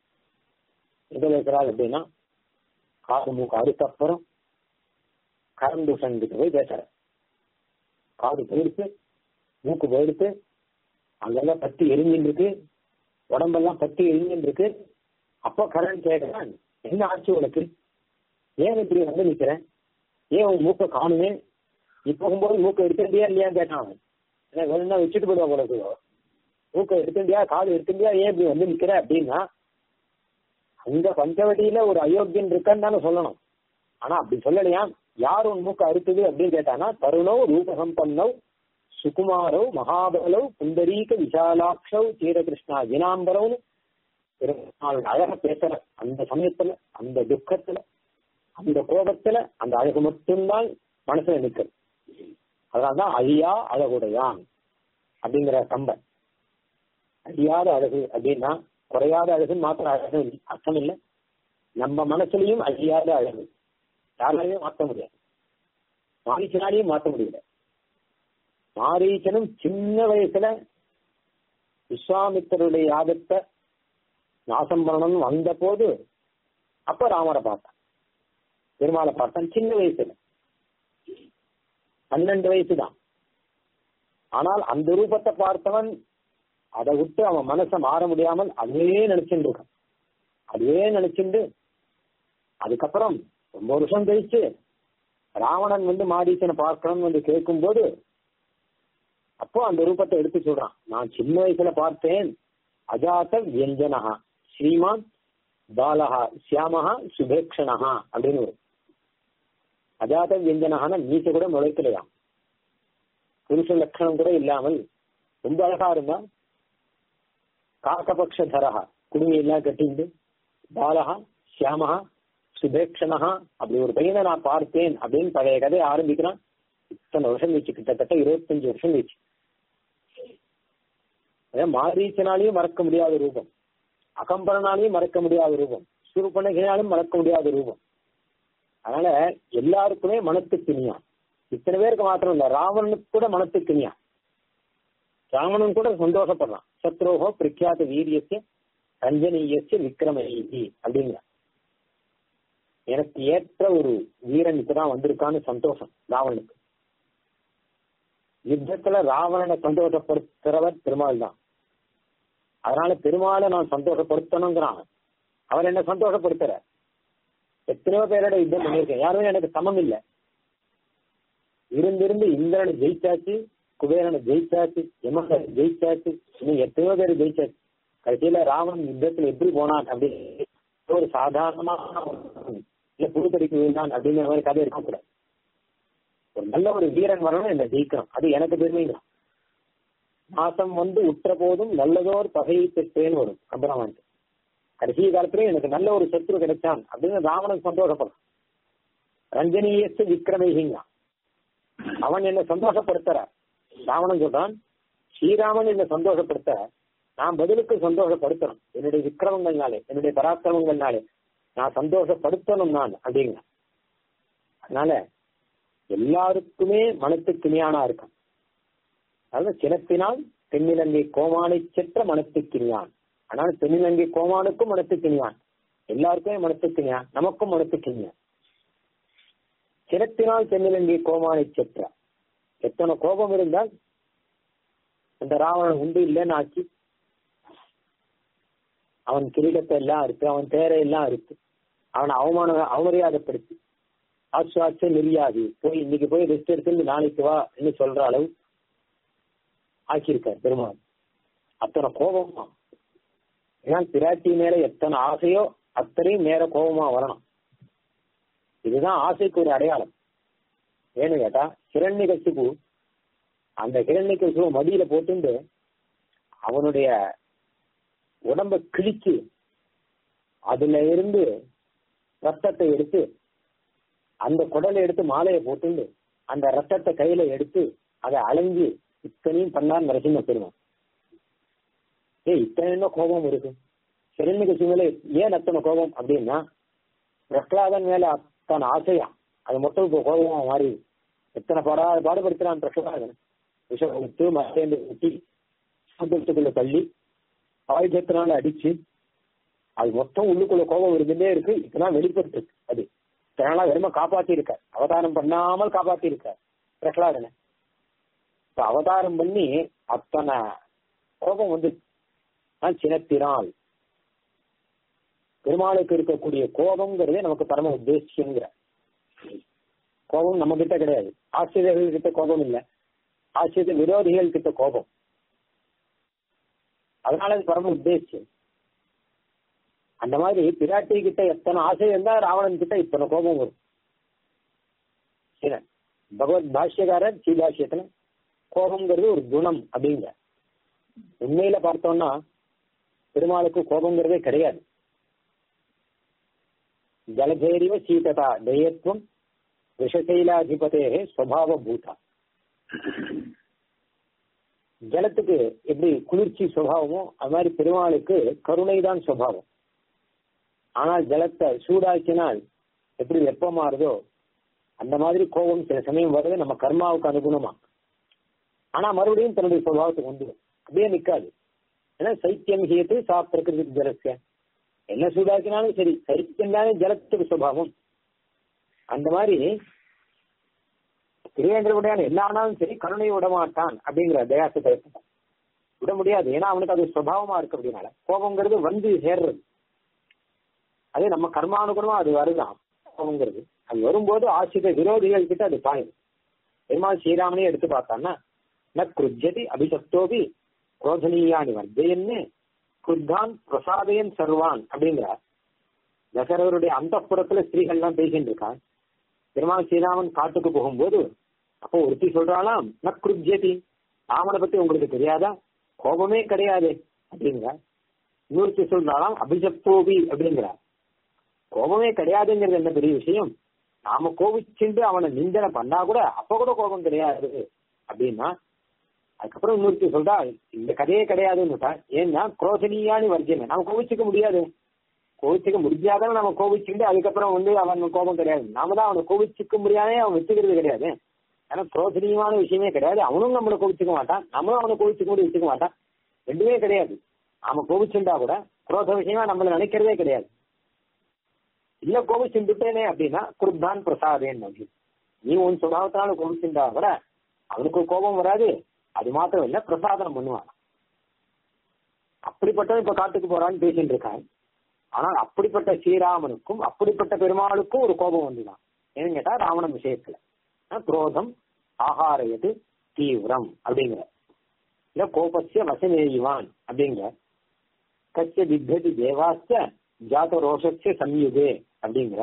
எங்க பேசுறாரு அப்படின்னா காது மூக்கு அறுத்தப்புறம் கரந்தூஷன் கிட்ட போய் பேசுற காது போயிடுத்து மூக்கு போயிடுத்து அங்கெல்லாம் பத்தி எரிஞ்சின்னு இருக்கு உடம்பெல்லாம் பத்தி எரிஞ்சின்னு இருக்கு அப்போ கரண் கேட்கிறான் என்ன ஆச்சு உனக்கு ஏன் இப்படி வந்து நிக்கிறேன் ஏன் உன் மூக்கை காணுமே இப்ப போகும்போது மூக்கை எடுத்துட்டியா இல்லையான்னு கேட்டான் அவன் என்ன வேணும்னா வச்சுட்டு போடுவா போல இருக்குதோ மூக்கை எடுத்துட்டியா காது எடுத்துட்டியா ஏன் இப்படி வந்து நிக்கிற அப்படின்னா அந்த பஞ்சவடியில ஒரு அயோக்கியன் இருக்கான்னு தானே சொல்லணும் ஆனா அப்படி சொல்லலையா யார் உன் மூக்கை அறுத்தது அப்படின்னு கேட்டானா தருணோ ரூபசம்பன்னவ் சுகுமாரோ மகாபலோ புண்டரீக விசாலாட்சவ் சீரகிருஷ்ணா ஜினாம்பரம்னு பெருமாள் அழக பேசுற அந்த சமயத்துல அந்த துக்கத்துல அந்த கோபத்துல அந்த அழகு மட்டும்தான் மனசுல நிற்கிறது அதனால்தான் அழியா அழகுடையான் அப்படிங்கிற கம்பன் அழியாத அழகு அப்படின்னா குறையாத அழகுன்னு மாத்திர அழகு அர்த்தம் இல்லை நம்ம மனசுலயும் அழியாத அழகு யாராலையும் மாற்ற முடியாது மாரீச்சனாலையும் மாற்ற முடியல மாரீச்சனும் சின்ன வயசுல விஸ்வாமித்தருடைய யாகத்தை நாசம் பண்ணணும்னு வந்த போது அப்ப ராமரை பார்த்தான் பெருமாளை பார்த்தான் சின்ன வயசுல பன்னெண்டு வயசு தான் ஆனால் அந்த ரூபத்தை பார்த்தவன் அதை விட்டு அவன் மனசை மாற முடியாமல் அதுவே நினைச்சுட்டு இருக்கான் அதுவே நினைச்சுண்டு அதுக்கப்புறம் ரொம்ப வருஷம் கழிச்சு ராவணன் வந்து மாரீச்சனை பார்க்கணும்னு வந்து கேட்கும்போது அப்போ அந்த ரூபத்தை எடுத்து சொல்றான் நான் சின்ன வயசுல பார்த்தேன் அஜாத வியஞ்சனஹா ஸ்ரீமான் பாலஹா சியாமஹா சுபேக்ஷணஹா அப்படின்னு வரும் அஜாத வியஞ்சனஹான மீச கூட முளைக்கலையாம் புருஷ லட்சணம் கூட இல்லாமல் ரொம்ப அழகா இருந்தா காக்கபக்ஷ தரஹா குடுமி எல்லாம் கட்டிண்டு பாலஹா சியாமஹா சுபேக்ஷணஹா அப்படி ஒரு பையனை நான் பார்த்தேன் அப்படின்னு பழைய கதையை ஆரம்பிக்கிறான் இத்தனை வருஷம் வச்சு கிட்டத்தட்ட இருபத்தஞ்சு வருஷம் வச்சு மாரீச்சனாலையும் மறக்க முடியாத ரூபம் அகம்பரனாலையும் மறக்க முடியாத ரூபம் சுருப்பனகினாலும் மறக்க முடியாத ரூபம் அதனால எல்லாருக்குமே மனத்துக்கு இனியான் இத்தனை பேருக்கு மாத்திரம் இல்ல ராவணனுக்கு கூட மனத்துக்கு இனியான் ராவணன் கூட சந்தோஷப்படுறான் சத்ரோகோ பிரக்யாத வீரியசிய ரஞ்சனீயசிய விக்ரமீதி அப்படிங்கிற எனக்கு ஏற்ற ஒரு வீரன் இப்பதான் வந்திருக்கான்னு சந்தோஷம் ராவணனுக்கு யுத்தத்துல ராவணனை சந்தோஷப்படுத்துறவர் பெருமாள் தான் அதனால பெருமாளை நான் சந்தோஷப்படுத்தணுங்கிறான் அவர் என்ன சந்தோஷப்படுத்துற எத்தனையோ பேரோட யுத்தம் பண்ணியிருக்கேன் யாருமே எனக்கு சமம் இல்லை இருந்திருந்து இந்திரனை ஜெயிச்சாச்சு குபேரனை ஜெயிச்சாச்சு யமனை ஜெயிச்சாச்சு இன்னும் எத்தனையோ பேர் ஜெயிச்சாச்சு கடைசியில ராவணன் யுத்தத்துல எப்படி போனான் அப்படின்னு ஒரு சாதாரணமா இல்ல புதுப்படிக்கு விழுந்தான் அப்படிங்கிற மாதிரி கதை இருக்கக்கூடாது ஒரு நல்ல ஒரு வீரன் வரணும் என்ன ஜெயிக்கணும் அது எனக்கு பெருமைதான் மாசம் வந்து உற்ற போதும் நல்லதோர் பகையை பெற்றேன்னு வரும் கம்பராமான் கடைசி காலத்துல எனக்கு நல்ல ஒரு சத்ரு கிடைச்சான் அப்படின்னு ராவணன் சந்தோஷப்படுறான் ரஞ்சனீயத்து விக்ரமேகிங்க அவன் என்ன சந்தோஷப்படுத்துற ராவணன் சொல்றான் ஸ்ரீராமன் என்ன சந்தோஷப்படுத்த நான் பதிலுக்கு சந்தோஷப்படுத்தணும் என்னுடைய விக்கிரமங்கள்னாலே என்னுடைய பராக்கிரமங்கள்னாலே நான் சந்தோஷப்படுத்தணும் நான் அப்படிங்க அதனால எல்லாருக்குமே மனத்துக்கு இனியானா இருக்கான் அதாவது சினத்தினால் தென்னிலங்கை கோமானை செற்ற மனத்துக்கினியான் ஆனால் தென்னிலங்கை கோமானுக்கும் மனத்துக்கினியான் எல்லாருக்குமே மனத்துக்கினியான் நமக்கும் மனத்துக்கினியான் சினத்தினால் தென்னிலங்கை கோமானை செற்ற எத்தனை கோபம் இருந்தால் அந்த ராவணன் உண்டு இல்லைன்னு ஆச்சு அவன் கிரீடத்தை எல்லாம் இருக்கு அவன் தேரை எல்லாம் இருக்கு அவனை அவமான அவமரியாதைப்படுத்தி ஆசுவாச நெறியாது போய் இன்னைக்கு போய் ரெஸ்ட் எடுத்து நாளைக்கு வா என்று சொல்ற அளவு ஆக்கியிருக்கார் பெருமாள் அத்தனை கோபமா ஏன்னா பிராட்டி மேல எத்தனை ஆசையோ அத்தனையும் மேல கோபமா வரணும் இதுதான் ஆசைக்கு ஒரு அடையாளம் ஏன்னு கேட்டா கிரண்ய கசிப்பு அந்த கிரண்ய கசிப்பு மடியில போட்டுண்டு அவனுடைய உடம்ப கிழிச்சு அதுல இருந்து ரத்தத்தை எடுத்து அந்த குடலை எடுத்து மாலையை போட்டுண்டு அந்த ரத்தத்தை கையில எடுத்து அதை அலைஞ்சு இத்தனையும் பண்ணார் நரசிம்ம பெருமான் ஏ இத்தனை என்ன கோபம் இருக்கு சிறந்த மேல ஏன் அத்தனை கோபம் அப்படின்னா பிரகலாதன் மேல அத்தனை ஆசையா அது மொத்தம் இப்போ கோபமா மாறி எத்தனை பாடா பாடுபடுத்துறான் பிரகலாதன் விஷம் கொடுத்து மறைந்து ஊட்டி சமுத்திரத்துக்குள்ள தள்ளி ஆயுதத்தினால அடிச்சு அது மொத்தம் உள்ளுக்குள்ள கோபம் இருந்துட்டே இருக்கு இப்பதான் வெளிப்பட்டு அது இதனால வெறும காப்பாத்தி இருக்க அவதாரம் பண்ணாமல் காப்பாத்தி இருக்க பிரகலாதனை இப்ப அவதாரம் பண்ணி அத்தனை கோபம் வந்து சினத்தினால் பெருமாளுக்கு இருக்கக்கூடிய கோபம்ங்கிறதே நமக்கு பரம உத்தேசியங்கிற கோபம் நம்ம கிட்ட கிடையாது ஆசிரியர்கள் கிட்ட கோபம் இல்லை ஆசிரியர் விரோதிகள் கிட்ட கோபம் அதனால அது பரம உத்தேசியம் அந்த மாதிரி பிராட்டி கிட்ட எத்தனை ஆசை இருந்தா ராவணன் கிட்ட இத்தனை கோபம் வரும் பகவத் பாஷ்யக்காரர் ஸ்ரீபாஷ்யத்துல கோபம்ங்கிறது ஒரு குணம் அப்படிங்கிற உண்மையில பார்த்தோம்னா பெருமாளுக்கு கோபங்கிறதே கிடையாது ஜலபேரிவ சீததா தயத்துவம் விஷசைலாதிபதே ஸ்வபாவ பூதா ஜலத்துக்கு எப்படி குளிர்ச்சி சுவாவமோ அது மாதிரி பெருமாளுக்கு கருணை தான் சுவாவம் ஆனால் ஜலத்தை சூடாக்கினால் எப்படி வெப்பமாறுதோ அந்த மாதிரி கோபம் சில சமயம் வருது நம்ம கர்மாவுக்கு அனுகுணமா ஆனா மறுபடியும் தன்னுடைய சுபாவத்துக்கு வந்துடும் அப்படியே நிக்காது ஏன்னா சைத்தியம் ஹேத்து சா பிரகிருதி ஜலசிய என்ன சூடாக்கினாலும் சரி கரிச்சுட்டாலே ஜலத்துக்கு சுபாவம் அந்த மாதிரி திருவேந்திரகுடையான எல்லா ஆனாலும் சரி கருணை விட மாட்டான் அப்படிங்கிற தயாசத்தை விட முடியாது ஏன்னா அவனுக்கு அது சுபாவமா இருக்கு அப்படின்னால கோபங்கிறது வந்து சேர்றது அதே நம்ம கர்மானுகுணமா அது வருதான் கோபங்கிறது அது வரும்போது ஆசிரித விரோதிகள் கிட்ட அது பாயும் பெருமாள் ஸ்ரீராமனே எடுத்து பார்த்தான்னா ந குருஜதி அபிசக்தோபி குரோதனீயானி வர்ஜயன்னு குர்தான் பிரசாதயன் சர்வான் அப்படிங்கிறார் தசரவருடைய அந்த புறத்துல ஸ்திரீகள் எல்லாம் பேசிட்டு இருக்கான் பெருமாள் ஸ்ரீராமன் காட்டுக்கு போகும்போது அப்போ ஒருத்தி சொல்றாளாம் ந குருஜதி ராமனை பத்தி உங்களுக்கு தெரியாதா கோபமே கிடையாது அப்படிங்கிறார் இன்னொருத்தி சொல்றாளாம் அபிசக்தோபி அப்படிங்கிறார் கோபமே கிடையாதுங்கிறது என்ன பெரிய விஷயம் நாம கோபிச்சுட்டு அவனை நிந்தனை பண்ணா கூட அப்ப கூட கோபம் கிடையாது அப்படின்னா அதுக்கப்புறம் இன்னொருத்தி சொல்றா இந்த கதையே கிடையாதுன்னு ஏன்னா குரோதனியானி வர்ஜனை நாம கோபிச்சுக்க முடியாது கோபிச்சுக்க முடியாதான நம்ம கோபிச்சுட்டு அதுக்கப்புறம் வந்து அவன் கோபம் கிடையாது நாம தான் அவனை கோபிச்சுக்க முடியாதே அவன் வச்சுக்கிறது கிடையாது ஏன்னா குரோதனியமான விஷயமே கிடையாது அவனும் நம்மளை கோபிச்சுக்க மாட்டான் நம்மளும் அவனை கோபிச்சுக்க முடியும் வச்சுக்க மாட்டான் ரெண்டுமே கிடையாது நாம கோபிச்சுட்டா கூட குரோத விஷயமா நம்மள நினைக்கிறதே கிடையாது இல்ல கோபிச்சுட்டேனே அப்படின்னா குருத்தான் பிரசாதேன் அப்படின்னு நீ உன் சுபாவத்தினால கோபிச்சுட்டா கூட அவனுக்கு கோபம் வராது அது மாத்திரம் இல்ல பிரசாதனம் பண்ணுவான் அப்படிப்பட்டவன் இப்ப காட்டுக்கு போறான்னு பேசிட்டு இருக்கான் ஆனால் அப்படிப்பட்ட ஸ்ரீராமனுக்கும் அப்படிப்பட்ட பெருமாளுக்கும் ஒரு கோபம் வந்துதான் ஏன்னு கேட்டா ராவணன் விஷயத்துல குரோதம் ஆகாரயது தீவிரம் அப்படிங்கிற இல்ல கோபசிய வசமேயுவான் அப்படிங்கிற கச்ச வித்ததி தேவாச்ச ஜாத ரோஷஸ்ய சம்யுகே அப்படிங்கிற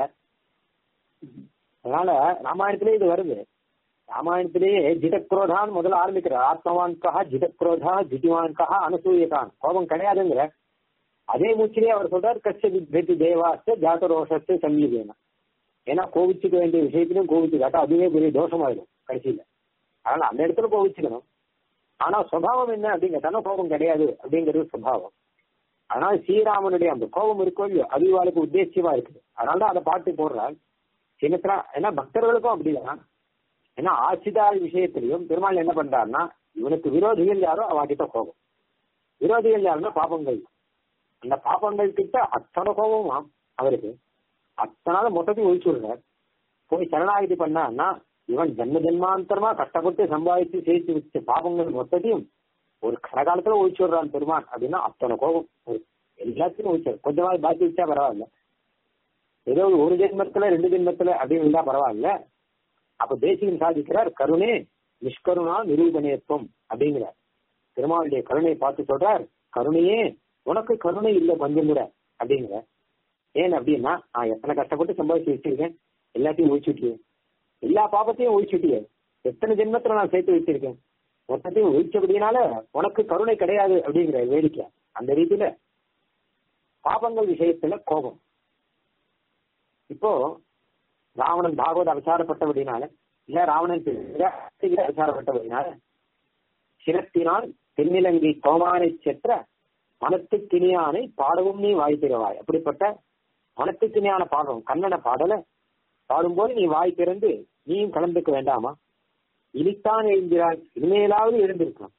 அதனால ராமாயணத்திலே இது வருது ராமாயணத்திலேயே ஜிதக்ரோதான் முதல்ல ஆரம்பிக்கிறார் ஆத்மவான்கா ஜிதக்ரோதா ஜிதிவான்கா அனசூயகான் கோபம் கிடையாதுங்கிற அதே மூச்சிலே அவர் சொல்றார் கச்ச வித்தி தேவாஸ்த ஜாத ரோஷஸ்த சம்யுகேன ஏன்னா கோவிச்சுக்க வேண்டிய விஷயத்திலும் கோவிச்சு காட்டா அதுவே பெரிய தோஷமாயிடும் கடைசியில அதனால அந்த இடத்துல கோவிச்சுக்கணும் ஆனா சுபாவம் என்ன அப்படின்னு கேட்டாலும் கோபம் கிடையாது அப்படிங்கிறது சுபாவம் அதனால ஸ்ரீராமனுடைய அந்த கோபம் இருக்கோ இல்லையோ அது இவாளுக்கு உத்தேசியமா இருக்குது அதனாலதான் அதை பாட்டு போடுறாள் சின்னத்துல ஏன்னா பக்தர்களுக்கும் அப்படிதான் ஏன்னா ஆசிதாள் விஷயத்திலையும் பெருமாள் என்ன பண்றாருன்னா இவனுக்கு விரோதிகள் யாரோ அவகிட்ட கோபம் விரோதிகள் யாருன்னா பாபங்கள் அந்த பாபங்கள் கிட்ட அத்தனை கோபமா அவருக்கு அத்தனால மொத்தத்தையும் ஒழிச்சுடுறார் போய் சரணாகிதி பண்ணான்னா இவன் ஜென்ம ஜென்மாந்தரமா கஷ்டப்பட்டு சம்பாதிச்சு சேர்த்து வச்ச பாபங்கள் மொத்தத்தையும் ஒரு கரகாலத்துல ஒழிச்சு விடுறான் பெருமான் அப்படின்னா அத்தனை கோபம் ஒரு எல்லாத்தையும் ஒழிச்சார் கொஞ்சமா பாக்கி வச்சா பரவாயில்ல ஏதோ ஒரு ஜென்மத்துல ரெண்டு ஜென்மத்துல அப்படின்னு இருந்தா பரவாயில்ல அப்ப தேசியம் சாதிக்கிறார் கருணே நிஷ்கருணா நிரூபணேத்துவம் அப்படிங்கிறார் பெருமாளுடைய கருணையை பார்த்து சொல்றார் கருணையே உனக்கு கருணை இல்லை கொஞ்சம் கூட அப்படிங்கிற ஏன் அப்படின்னா நான் எத்தனை கஷ்டப்பட்டு சம்பாதிச்சு வச்சிருக்கேன் எல்லாத்தையும் ஒழிச்சுட்டியே எல்லா பாபத்தையும் ஒழிச்சுட்டியே எத்தனை ஜென்மத்துல நான் சேர்த்து வச்சிருக்கேன் மொத்தத்தையும் ஒழிச்சபடினால உனக்கு கருணை கிடையாது அப்படிங்கிற வேடிக்கை அந்த ரீதியில பாபங்கள் விஷயத்துல கோபம் இப்போ ராவணன் பாகவத அவசாரப்பட்டபடினால இல்ல ராவணன் அவசாரப்பட்டபடினால சிரத்தினால் தென்னிலங்கை கோமானை செற்ற மனத்துக்கினியானை பாடவும் நீ வாய் திறவாய் அப்படிப்பட்ட மனத்துக்கினியான பாடம் கண்ணன பாடல பாடும்போது நீ வாய் திறந்து நீயும் கலந்துக்க வேண்டாமா இனித்தான் எழுந்திராய் இனிமேலாவது எழுந்திருக்கலாம்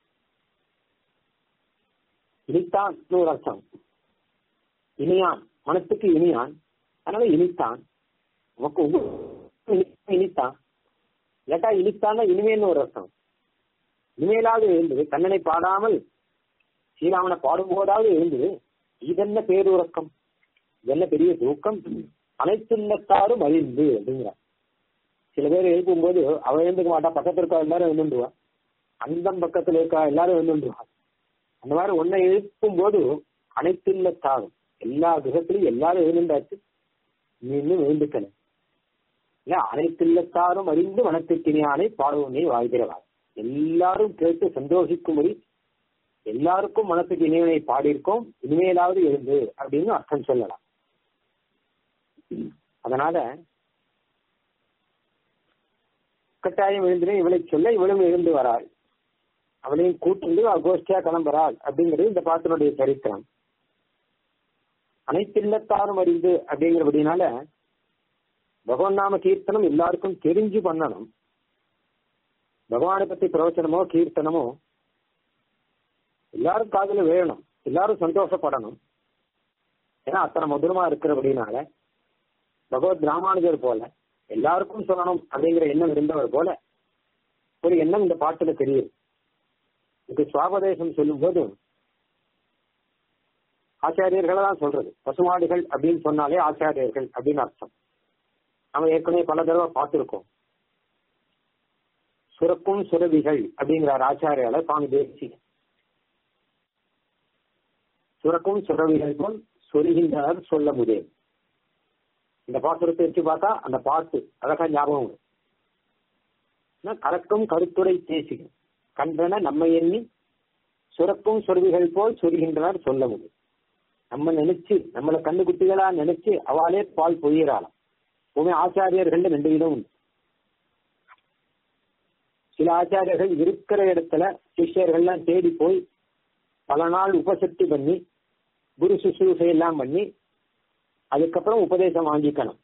இனித்தான் ஒரு அர்த்தம் இனியான் மனத்துக்கு இனியான் அதனால இனித்தான் உனக்கு இனித்தான் இல்லாட்டா இனித்தான்னா இனிமேல்னு ஒரு அர்த்தம் இனிமேலாவது எழுந்தது கண்ணனை பாடாமல் ஸ்ரீராமனை பாடும்போதாவது எழுந்தது இதென்ன பேருறக்கம் இதென்ன பெரிய தூக்கம் அனைத்துள்ளத்தாரும் அறிந்து அப்படிங்கிறார் சில பேர் எழுப்பும்போது அவ எழுந்துக்க மாட்டா பக்கத்துல இருக்கா எல்லாரும் எழுந்துடுவா அந்த பக்கத்துல இருக்கா எல்லாரும் எழுந்துடுவா அந்த மாதிரி ஒன்னை எழுப்பும் போது அனைத்துள்ளத்தாரும் எல்லா கிரகத்திலையும் எல்லாரும் எழுந்தாச்சு நீ இன்னும் எழுந்துக்கல இல்ல அனைத்துள்ளத்தாரும் அறிந்து வனத்துக்கினியானை பாடுவனை வாழ்கிறவார் எல்லாரும் கேட்டு சந்தோஷிக்கும்படி எல்லாருக்கும் மனசுக்கு இணைவனை பாடியிருக்கோம் இனிமேலாவது எழுந்து அப்படின்னு அர்த்தம் சொல்லலாம் அதனால கட்டாயம் எழுந்தினே இவளை சொல்ல இவளும் எழுந்து வராள் அவளையும் கூட்டு கோஷ்டியா கிளம்புறாள் அப்படிங்கிறது இந்த பாத்தினுடைய சரித்திரம் அனைத்தில்லத்தாரும் அறிந்து அப்படிங்கிறபடினால பகவான் நாம கீர்த்தனம் எல்லாருக்கும் தெரிஞ்சு பண்ணணும் பகவானை பத்தி பிரவச்சனமோ கீர்த்தனமோ எல்லாரும் காதல வேணும் எல்லாரும் சந்தோஷப்படணும் ஏன்னா அத்தனை மதுரமா இருக்கிறபடினால பகவத் ராமானுஜர் போல எல்லாருக்கும் சொல்லணும் அப்படிங்கிற எண்ணம் இருந்தவர் போல ஒரு எண்ணம் இந்த பாட்டுல தெரியுது இது சுவாபதேசம் சொல்லும் போது ஆச்சாரியர்களை தான் சொல்றது பசுமாடுகள் அப்படின்னு சொன்னாலே ஆச்சாரியர்கள் அப்படின்னு அர்த்தம் நம்ம ஏற்கனவே பல தடவை பார்த்திருக்கோம் சுரக்கும் சுரவிகள் அப்படிங்கிறார் ஆச்சாரியால சுவாமி தேசி சுரக்கும் சுரவிகள் போல் சொருகின்றார் சொல்ல முடியும் இந்த பாசுரத்தை வச்சு பார்த்தா அந்த பாட்டு அழகா ஞாபகம் வரும் கலக்கும் கருத்துரை தேசிகள் கண்டன நம்ம எண்ணி சுரக்கும் சொருவிகள் போல் சொருகின்றனர் சொல்ல முடியும் நம்ம நினைச்சு நம்மளை கண்ணு குட்டிகளா நினைச்சு அவளே பால் பொய்யிறாளாம் உண்மை ஆச்சாரியர்கள் ரெண்டு விதம் உண்டு சில ஆச்சாரியர்கள் இருக்கிற இடத்துல சிஷ்யர்கள்லாம் தேடி போய் பல நாள் உபசக்தி பண்ணி குரு சுசூசை எல்லாம் பண்ணி அதுக்கப்புறம் உபதேசம் வாங்கிக்கணும்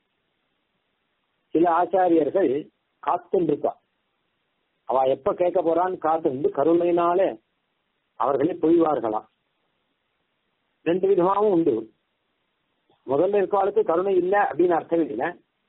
சில ஆச்சாரியர்கள் காத்துருப்பா அவ எப்ப கேட்க போறான்னு காத்து கருணையினால அவர்களே பொய்வார்களாம் ரெண்டு விதமாகவும் உண்டு முதல்ல இருக்கவாளுக்கு கருணை இல்லை அப்படின்னு அர்த்தம் இல்லை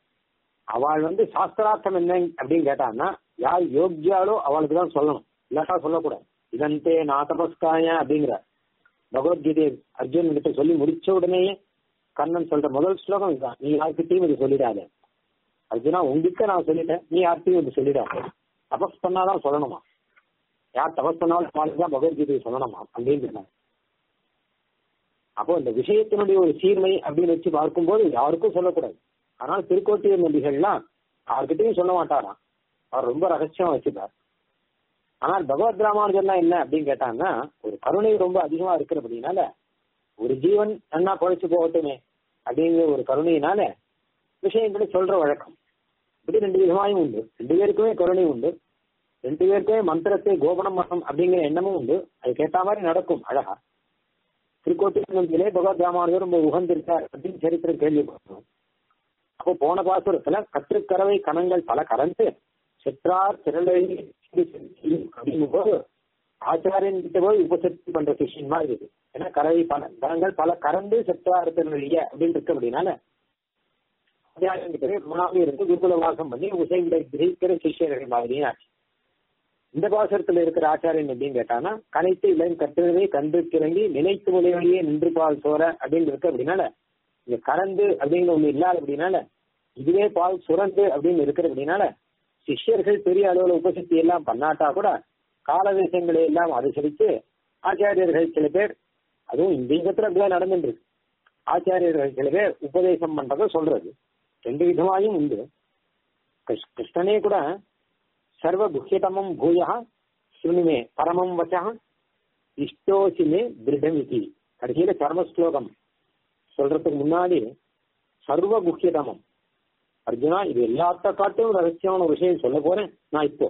அவள் வந்து சாஸ்திரார்த்தம் என்ன அப்படின்னு கேட்டான்னா யார் யோக்கியாலோ அவளுக்கு தான் சொல்லணும் இல்லாட்டா சொல்லக்கூடாது இதந்தே நான் தபஸ்காய அப்படிங்கிற பகவத்கீதை அர்ஜுன் கிட்ட சொல்லி முடிச்ச உடனேயே கண்ணன் சொல்ற முதல் ஸ்லோகம் இதுதான் நீ யாருக்கிட்டையும் இது சொல்லிடாத அர்ஜுனா உங்ககிட்ட நான் சொல்லிட்டேன் நீ யார்கிட்டையும் இது சொல்லிடாத தபஸ் பண்ணாதான் சொல்லணுமா யார் தபஸ் பண்ணாலும் அவளுக்கு தான் பகவத்கீதையை சொல்லணுமா அப்படின்னு சொன்னாங்க அப்போ இந்த விஷயத்தினுடைய ஒரு சீர்மை அப்படின்னு வச்சு பார்க்கும்போது யாருக்கும் சொல்லக்கூடாது ஆனால் திருக்கோட்டியூர் நம்பிகள்லாம் யார்கிட்டையும் சொல்ல மாட்டாராம் அவர் ரொம்ப ரகசியமா வச்சுப்பார் ஆனால் பகவத் ராமானுஜர்னா என்ன அப்படின்னு கேட்டாங்கன்னா ஒரு கருணை ரொம்ப அதிகமா இருக்கிறபடினால ஒரு ஜீவன் நன்னா குழைச்சு போகட்டுமே அப்படிங்கிற ஒரு கருணையினால விஷயங்களை சொல்ற வழக்கம் இப்படி ரெண்டு விதமாயும் உண்டு ரெண்டு பேருக்குமே கருணை உண்டு ரெண்டு பேருக்குமே மந்திரத்தை கோபனம் பண்ணணும் அப்படிங்கிற எண்ணமும் உண்டு அது கேட்ட மாதிரி நடக்கும் அழகா திருக்கோட்டிலே பகவத் ராமானுஜர் ரொம்ப உகந்திருக்கார் அப்படின்னு சரித்திரம் கேள்விப்பட்டோம் அப்போ போன பாசுரத்துல கற்றுக்கறவை கணங்கள் பல கறந்து செற்றார் திரளை அப்படிங்கும் போது ஆச்சாரியன் கிட்ட போய் உபசக்தி பண்ற சிஷியன் மாதிரி இருக்கு ஏன்னா கறவை பல கணங்கள் பல கறந்து செற்றார் திரளிய அப்படின்னு இருக்கு அப்படின்னால ஆச்சாரியன் கிட்ட போய் மூணாவது இருந்து குருகுல வாசம் பண்ணி உசைங்களை கிரகிக்கிற சிஷியர்கள் மாதிரியும் ஆச்சு இந்த பாசரத்துல இருக்கிற ஆச்சாரியன் எப்படின்னு கேட்டானா கனைத்து இளம் கட்டுறதை கண்டு கிறங்கி நினைத்து முறையிலேயே நின்று பால் சோற அப்படின்னு இருக்கு அப்படின்னால இங்க கறந்து அப்படிங்கிற ஒண்ணு இல்லாத அப்படின்னால இதுவே பால் சுரந்து அப்படின்னு இருக்கிற அப்படின்னால சிஷ்யர்கள் பெரிய அளவுல உபசக்தி எல்லாம் பண்ணாட்டா கூட கால தேசங்களை எல்லாம் அனுசரித்து ஆச்சாரியர்கள் சில பேர் அதுவும் இந்த யுகத்துல அப்படிதான் நடந்துட்டு இருக்கு ஆச்சாரியர்கள் சில பேர் உபதேசம் பண்றத சொல்றது ரெண்டு விதமாயும் உண்டு கிருஷ்ணனே கூட சர்வ குஹ்யதமம் பூயா ஸ்ருணுமே பரமம் வச்சா இஷ்டோசிமே திருடமிதி கடைசியில சர்ம ஸ்லோகம் சொல்றதுக்கு முன்னாடி சர்வ குஹ்யதமம் அர்ஜுனா இது எல்லாத்த காட்டும் ரகசியமான ஒரு விஷயம் சொல்ல போறேன் நான் இப்போ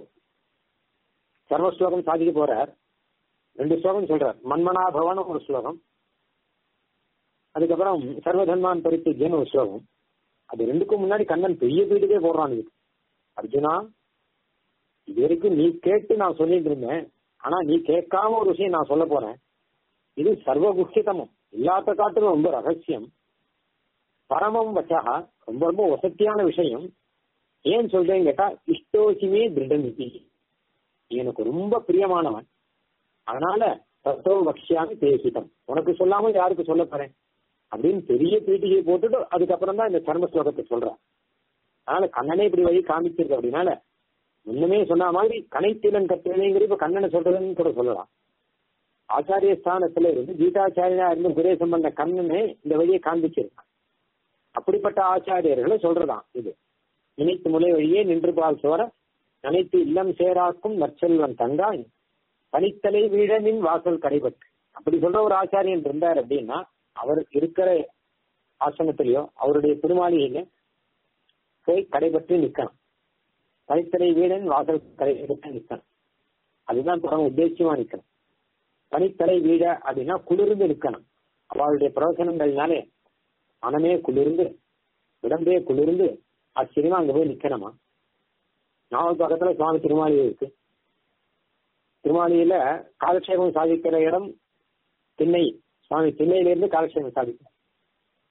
சர்வ ஸ்லோகம் சாதிக்க போறார் ரெண்டு ஸ்லோகம் சொல்றார் மன்மனா பவன் ஒரு ஸ்லோகம் அதுக்கப்புறம் சர்வதன்மான் பரித்திஜன் ஒரு ஸ்லோகம் அது ரெண்டுக்கும் முன்னாடி கண்ணன் பெரிய பீடுக்கே போடுறான் இதுக்கு அர்ஜுனா இது வரைக்கும் நீ கேட்டு நான் சொல்லிட்டு இருந்தேன் ஆனா நீ கேட்காம ஒரு விஷயம் நான் சொல்ல போறேன் இது சர்வ குஹ்யதமம் எல்லாத்த காட்டிலும் ரொம்ப ரகசியம் பரமம் வச்சா ரொம்ப ரொம்ப வசத்தியான விஷயம் ஏன் சொல்றேன்னு கேட்டா இஷ்டோசிமே திருடமிதி எனக்கு ரொம்ப பிரியமானவன் அதனால தத்தோ வக்ஷியாமி பேசிட்டோம் உனக்கு சொல்லாம யாருக்கு சொல்ல போறேன் அப்படின்னு பெரிய பீட்டிகை போட்டுட்டு அதுக்கப்புறம் தான் இந்த சர்ம ஸ்லோகத்தை சொல்றான் அதனால கண்ணனே இப்படி வழி காமிச்சிருக்கு அப்படின்னால முன்னமே சொன்ன மாதிரி கனைத்திலன் கத்திரனைங்கிற இப்ப கண்ணனை சொல்றதுன்னு கூட சொல்லலாம் ஆச்சாரிய ஸ்தானத்துல இருந்து கீதாச்சாரியா இருந்து உபதேசம் பண்ண கண்ணனே இந்த வழியை காண்பிச்சிருக்கான் அப்படிப்பட்ட ஆச்சாரியர்களை சொல்றதான் இது நினைத்து முனை வழியே நின்று பால் சோர நினைத்து இல்லம் சேராக்கும் நற்செல்வன் தங்காய் தனித்தலை வீழனின் வாசல் கடைபட்டு அப்படி சொல்ற ஒரு ஆச்சாரியன் இருந்தார் அப்படின்னா அவர் இருக்கிற ஆசனத்திலேயோ அவருடைய திருமாளிகையில போய் கடைபற்றி நிக்கணும் தனித்தலை வீடன் வாசல் கடைபற்றி நிக்கணும் அதுதான் பரம உத்தேசியமா நிக்கணும் தனித்தலை வீட அப்படின்னா குளிர்ந்து நிக்கணும் அவளுடைய பிரவசனங்கள்னாலே மனமே குளிர்ந்து உடம்பே குளிர்ந்து ஆச்சரியமா அங்க போய் நிக்கணுமா நாவல் பக்கத்துல சுவாமி திருமாளிகை இருக்கு திருமாளிகையில காலக்ஷேபம் சாதிக்கிற இடம் திண்ணை சுவாமி திண்ணையிலிருந்து காலக்ஷேபம் சாதிக்கும்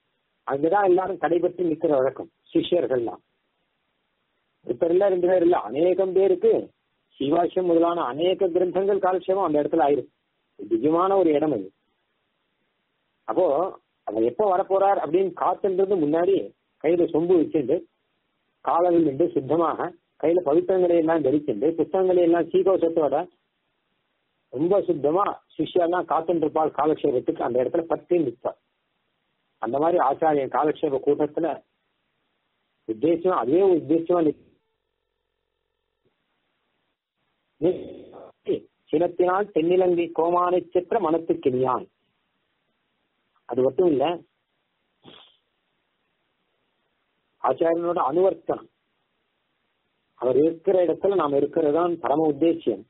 அங்கதான் எல்லாரும் கடைபற்றி நிக்கிற வழக்கம் சிஷ்யர்கள்லாம் ஒருத்தர் இல்ல ரெண்டு பேர் இல்ல அநேகம் பேருக்கு சிவாஷ்யம் முதலான அநேக கிரந்தங்கள் காலட்சேபம் அந்த இடத்துல ஆயிருக்கு திவ்யமான ஒரு இடம் அது அப்போ அவர் எப்போ வரப்போறார் அப்படின்னு காத்துன்றது முன்னாடி கையில சொம்பு வச்சுட்டு காலவில் நின்று சுத்தமாக கையில பவித்திரங்களை எல்லாம் தரிச்சுண்டு புத்தகங்களை எல்லாம் சீகோஷத்தோட ரொம்ப சுத்தமா சிஷ்யெல்லாம் காத்துட்டு இருப்பாள் காலக்ஷேபத்துக்கு அந்த இடத்துல பத்தி நிற்பார் அந்த மாதிரி ஆச்சாரியன் காலக்ஷேப கூட்டத்துல உத்தேசம் அதே ஒரு உத்தேசமா நிக்க சினத்தினால் தென்னிலங்கை கோமானை செற்ற மனத்துக்கினியான் அது மட்டும் இல்ல ஆச்சாரியனோட அனுவர்த்தனம் அவர் இருக்கிற இடத்துல நாம் இருக்கிறதான் பரம உத்தேசியம்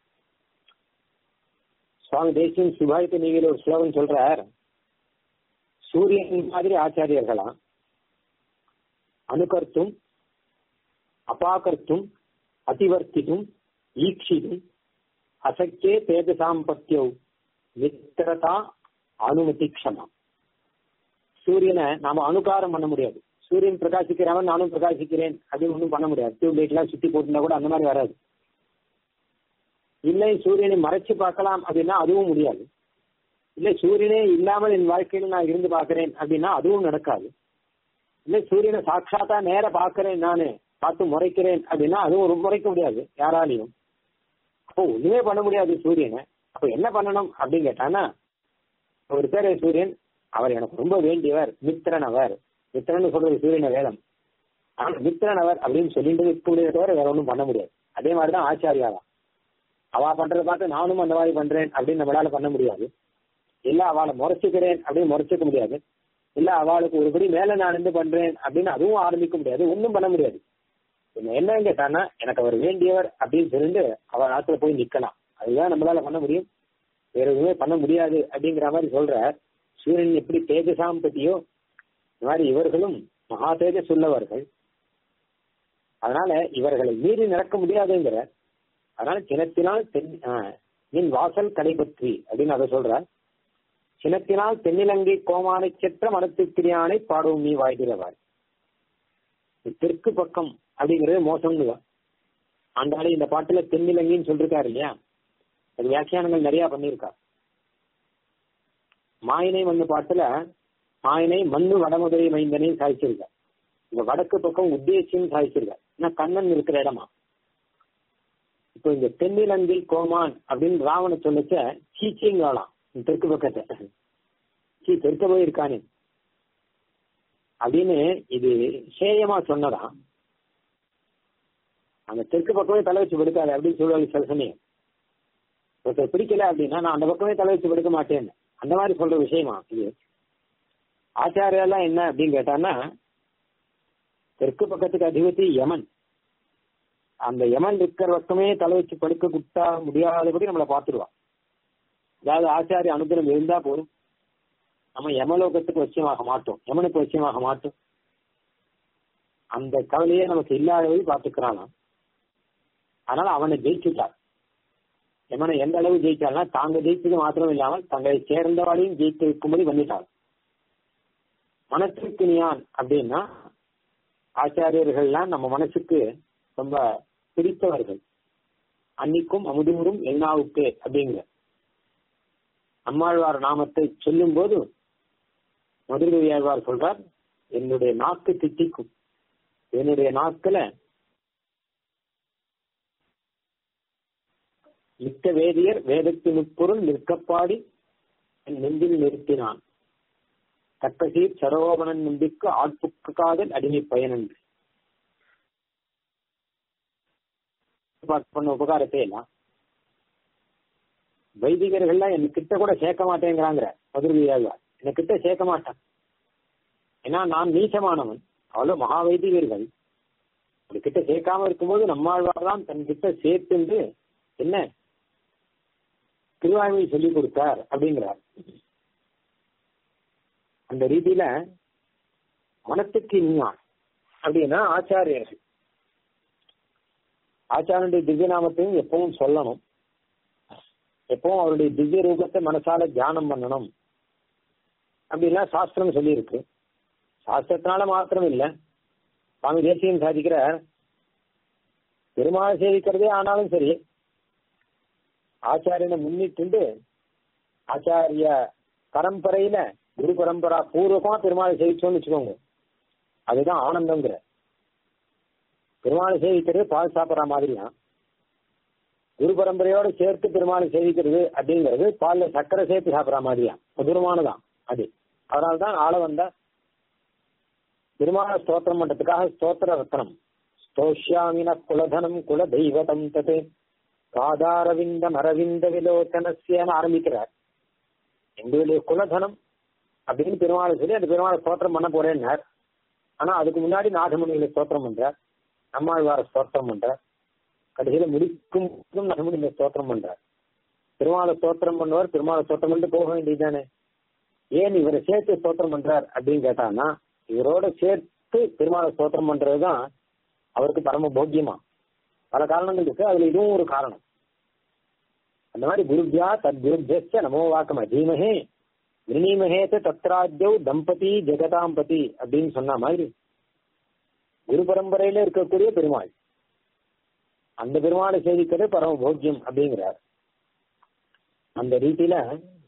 சுவாமி தேசியம் சுபாயத்தை நீங்கள ஒரு ஸ்லோகம் சொல்றார் சூரியன் மாதிரி ஆச்சாரியர்களா அணுகர்த்தும் அபாகர்த்தும் அதிவர்த்தித்தும் ஈக்ஷிதும் அசக்கே தேஜசாம்பத்தியௌ மித்திரதா அனுமதி க்ஷமா சூரியனை நாம அணுகாரம் பண்ண முடியாது சூரியன் பிரகாசிக்கிறவன் நானும் பிரகாசிக்கிறேன் அப்படின்னு ஒன்றும் பண்ண முடியாது டியூப் லைட் எல்லாம் சுத்தி போட்டுனா கூட அந்த மாதிரி வராது இல்லை சூரியனை மறைச்சு பார்க்கலாம் அப்படின்னா அதுவும் முடியாது இல்லை சூரியனே இல்லாமல் என் வாழ்க்கையில் நான் இருந்து பார்க்கிறேன் அப்படின்னா அதுவும் நடக்காது இல்லை சூரியனை சாட்சாத்தா நேர பார்க்கிறேன் நானு பார்த்து முறைக்கிறேன் அப்படின்னா அதுவும் ஒரு முறைக்க முடியாது யாராலையும் அப்போ ஒண்ணுமே பண்ண முடியாது சூரியனை அப்போ என்ன பண்ணணும் அப்படின்னு கேட்டானா ஒரு பேர் சூரியன் அவர் எனக்கு ரொம்ப வேண்டியவர் மித்திரன் அவர் மித்திரன் சொல்றது சூரியன வேதம் ஆனால் மித்திரன் அவர் அப்படின்னு சொல்லிட்டு இருக்க முடியாத தவிர வேற ஒன்றும் பண்ண முடியாது அதே மாதிரிதான் ஆச்சாரியாவா அவா பண்றதை பார்த்து நானும் அந்த மாதிரி பண்றேன் அப்படின்னு நம்மளால பண்ண முடியாது இல்ல அவளை முறைச்சுக்கிறேன் அப்படின்னு முறைச்சிக்க முடியாது இல்ல அவளுக்கு ஒருபடி மேல நான் இருந்து பண்றேன் அப்படின்னு அதுவும் ஆரம்பிக்க முடியாது ஒன்றும் பண்ண முடியாது என்ன கேட்டானா எனக்கு அவர் வேண்டியவர் அப்படின்னு சொல்லிட்டு அவர் ஆத்துல போய் நிக்கலாம் அதுதான் நம்மளால பண்ண முடியும் வேற எதுவுமே பண்ண முடியாது அப்படிங்கிற மாதிரி சொல்ற சூரியன் எப்படி தேஜசாம் பத்தியோ இந்த மாதிரி இவர்களும் மகா தேஜஸ் உள்ளவர்கள் அதனால இவர்களை மீறி நடக்க முடியாதுங்கிற அதனால சினத்தினால் தென் நின் வாசல் கடைபற்றி அப்படின்னு அதை சொல்ற சினத்தினால் தென்னிலங்கை கோமானை செற்ற மனத்துக்கிரியானை பாடவும் நீ வாய்கிறவாய் தெற்கு பக்கம் அப்படிங்கிறது மோசம்னு ஆண்டாலே இந்த பாட்டுல தென்னிலங்கைன்னு சொல்லிருக்காரு இல்லையா அது வியாக்கியானங்கள் நிறைய பண்ணியிருக்கா மாயினை மண்ணு பாட்டுல மாயினை மண்ணு வடமுதிரை மைந்தனையும் சாய்ச்சிருக்க இந்த வடக்கு பக்கம் உத்தேசியம் சாய்ச்சிருக்க ஏன்னா கண்ணன் இருக்கிற இடமா இப்போ இந்த தென்னிலங்கை கோமான் அப்படின்னு ராவண சொல்லிச்ச சீச்சிங்காலாம் தெற்கு பக்கத்தை சீ தெற்க போய் இருக்கானே அப்படின்னு இது சேயமா சொன்னதா அந்த தெற்கு பக்கமே தலை வச்சு படுக்காது அப்படின்னு சொல்லுவாங்க சில சமயம் ஒருத்தர் பிடிக்கல அப்படின்னா நான் அந்த பக்கமே தலை வச்சு படுக்க மாட்டேன்னு அந்த மாதிரி சொல்ற விஷயமா இது ஆச்சாரியெல்லாம் என்ன அப்படின்னு கேட்டான்னா தெற்கு பக்கத்துக்கு அதிபதி யமன் அந்த யமன் இருக்கிற பக்கமே தலை வச்சு படுக்க குட்டா முடியாதபடி நம்மளை பார்த்துருவான் அதாவது ஆச்சாரிய அனுகிரகம் இருந்தா போதும் நம்ம யமலோகத்துக்கு வச்சியமாக மாட்டோம் யமனுக்கு வச்சியமாக மாட்டோம் அந்த கவலையே நமக்கு இல்லாதபடி பார்த்துக்கிறானா அதனால அவனை ஜெயிச்சுட்டார் யமனை எந்த அளவு ஜெயிச்சால்னா தாங்க ஜெயிச்சது மாத்திரம் இல்லாமல் தங்களை சேர்ந்தவாளையும் ஜெயித்து வைக்கும்படி பண்ணிட்டார் மனத்திற்கு நீயான் அப்படின்னா ஆச்சாரியர்கள்லாம் நம்ம மனசுக்கு ரொம்ப பிடித்தவர்கள் அன்னிக்கும் அமுதூரும் எண்ணாவுக்கு அப்படிங்கிற அம்மாழ்வார் நாமத்தை சொல்லும் போது மதுரவியாழ்வார் சொல்றார் என்னுடைய நாக்கு திட்டிக்கும் என்னுடைய நாக்குல மிக்க வேதியர் வேதத்தின் உட்பொருள் நிற்கப்பாடி என் நெஞ்சில் நிறுத்தினான் தக்கசீர் சரோவணன் நம்பிக்கு ஆட்புக்கு காதல் அடிமை பயனன்று பண்ண உபகாரத்தை எல்லாம் வைதிகர்கள்லாம் என் கிட்ட கூட சேர்க்க மாட்டேங்கிறாங்க மதுரவியாழ்வார் என் கிட்ட சேர்க்க மாட்டான் ஏன்னா நான் நீச்சமானவன் அவ்வளவு மகா வைதிகர்கள் அப்படி கிட்ட சேர்க்காம இருக்கும்போது நம்மாழ்வார் தான் தன் கிட்ட சேர்த்து என்ன திருவாய்மொழி சொல்லிக் கொடுத்தார் அப்படிங்கிறார் அந்த ரீதியில மனத்துக்கு இன்னான் அப்படின்னா ஆச்சாரியர்கள் ஆச்சாரனுடைய திவ்ய நாமத்தையும் எப்பவும் சொல்லணும் எப்பவும் அவருடைய திவ்ய ரூபத்தை மனசால தியானம் பண்ணணும் அப்படின்லாம் சாஸ்திரம் சொல்லியிருக்கு சாஸ்திரத்தினால மாத்திரம் இல்ல சுவாமி தேசியம் சாதிக்கிற பெருமாள் சேவிக்கிறதே ஆனாலும் சரி ஆச்சாரியனை முன்னிட்டு ஆச்சாரிய பரம்பரையில குரு பரம்பரா பூர்வமா பெருமாளை சேவிச்சோம்னு வச்சுக்கோங்க அதுதான் ஆனந்தங்கிற பெருமாளை சேவிக்கிறது பால் சாப்பிட்ற மாதிரியா குரு பரம்பரையோட சேர்த்து பெருமாளை சேவிக்கிறது அப்படிங்கிறது பால்ல சக்கரை சேர்த்து சாப்பிட்ற மாதிரியா மதுரமானதான் அது அதனால்தான் ஆள வந்த பெருமாள ஸ்தோத்திரம் பண்றதுக்காக ஸ்தோத்திர ரத்னம் ஸ்தோஷ்யாமின குலதனம் குல தெய்வதம் தது பாதாரவிந்தம் அரவிந்த விலோச்சனசியன்னு ஆரம்பிக்கிறார் எங்களுடைய குலதனம் அப்படின்னு பெருமாளை சொல்லி அந்த பெருமாளை ஸ்தோத்திரம் பண்ண போறேன்னார் ஆனா அதுக்கு முன்னாடி நாகமணிகளை ஸ்தோத்திரம் பண்றார் நம்மாழ்வார ஸ்தோத்திரம் பண்றார் கடைசியில முடிக்கும் நாகமணிகளை ஸ்தோத்திரம் பண்றார் பெருமாளை ஸ்தோத்திரம் பண்ணுவார் பெருமாளை ஸ்தோத்திரம் பண்ணிட்டு போக வேண்டியதுதானே ஏன் இவரை சேர்த்து ஸ்தோத்திரம் பண்றார் அப்படின்னு கேட்டான்னா இவரோட சேர்த்து பெருமாளை ஸ்தோத்திரம் பண்றதுதான் அவருக்கு பரம போக்கியமா பல காரணங்கள் இருக்கு அதுல இதுவும் ஒரு காரணம் அந்த மாதிரி குருபியா தத் குருபியஸ்ய நமோ வாக்கம தீமஹே விரணீமஹேத்த தத்ராஜ்யௌ தம்பதி ஜெகதாம்பதி அப்படின்னு சொன்ன மாதிரி குரு பரம்பரையில இருக்கக்கூடிய பெருமாள் அந்த பெருமாளை சேவிக்கிறது பரம போக்கியம் அப்படிங்கிறார் அந்த ரீதியில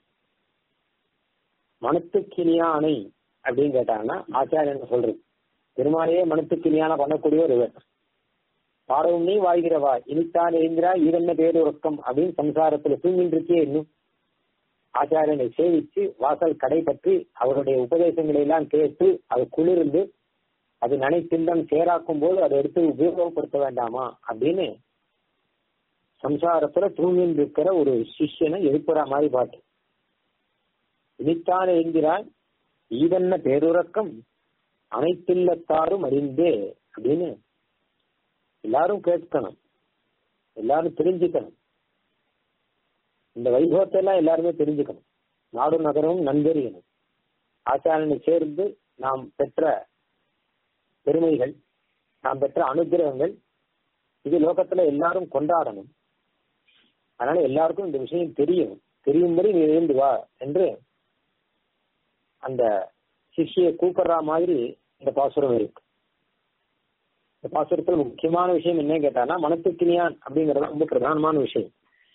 மனத்துக்கினியானை அப்படின்னு கேட்டாங்கன்னா ஆச்சாரியன் சொல்றது பெருமாளையே மனத்துக்கினியான பண்ணக்கூடிய ஒரு இவர் பாடவும் நீ வாழ்கிறவா இனித்தான் எரிந்திரா இதென்ன பேரு உறக்கம் அப்படின்னு சம்சாரத்துல தூங்கிட்டு இருக்கே இன்னும் ஆச்சாரியனை சேவிச்சு வாசல் கடை பற்றி அவருடைய உபதேசங்களை எல்லாம் கேட்டு அது குளிர்ந்து அது நனைத்திண்டம் சேராக்கும் போது அதை எடுத்து உபயோகப்படுத்த வேண்டாமா அப்படின்னு சம்சாரத்துல தூங்கிட்டு இருக்கிற ஒரு சிஷ்யனை எழுப்புற மாதிரி பாட்டு இனித்தான் என்கிறான் ஈதன்ன பேருறக்கம் அனைத்தில்லத்தாரும் அறிந்தே அப்படின்னு எல்லாரும் கேட்கணும் எல்லாரும் தெரிஞ்சுக்கணும் இந்த வைபவத்தை எல்லாம் எல்லாருமே தெரிஞ்சுக்கணும் நாடும் நகரமும் நன்கறியணும் ஆச்சாரனை சேர்ந்து நாம் பெற்ற பெருமைகள் நாம் பெற்ற அனுகிரகங்கள் இது லோகத்துல எல்லாரும் கொண்டாடணும் அதனால எல்லாருக்கும் இந்த விஷயம் தெரியும் தெரியும்படி நீ எழுந்து வா என்று அந்த சிஷியை கூப்பிடுற மாதிரி இந்த பாசுரம் இருக்கு இந்த பாசுரத்துல முக்கியமான விஷயம் என்ன கேட்டானா மனத்துக்கினியான் அப்படிங்கறது ரொம்ப பிரதானமான விஷயம்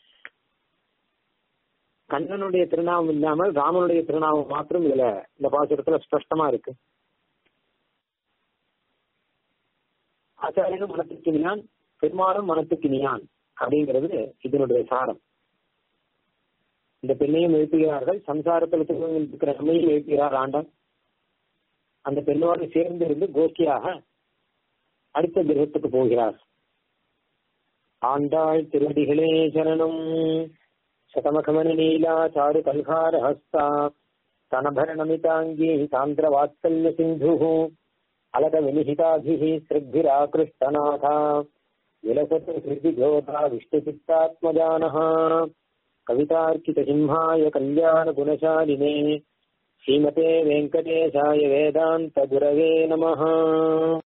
கண்ணனுடைய திருநாமம் இல்லாமல் ராமனுடைய திருநாமம் மாத்திரம் இதுல இந்த பாசுரத்துல ஸ்பஷ்டமா இருக்கு ஆச்சாரியனும் மனத்துக்கினியான் பெருமாளும் மனத்துக்கினியான் அப்படிங்கிறது இதனுடைய சாரம் இந்த பெண்ணையும் எழுப்புகிறார்கள் சம்சாரத்தில் இருக்கிற நம்மையும் எழுப்புகிறார் ஆண்டான் அந்த பெண்ணோடு சேர்ந்து இருந்து கோஷ்டியாக அடுத்த கிரகத்துக்கு போகிறார் ஆண்டாள் திருவடிகளே சரணம் சதமகமன நீலா சாரு கல்கார ஹஸ்தா தனபரணமிதாங்கி சாந்திர வாத்சல்ய சிந்து அலக வினிஹிதாபிः ஸ்ருக்பிராकृष्टनाथा विलसतु हृदिजोधा विष्णुचित्तात्मजानः कवितार्कितसिंहाय कल्याणगुणशालिने श्रीमते वेङ्कटेशाय वेदान्तगुरवे नमः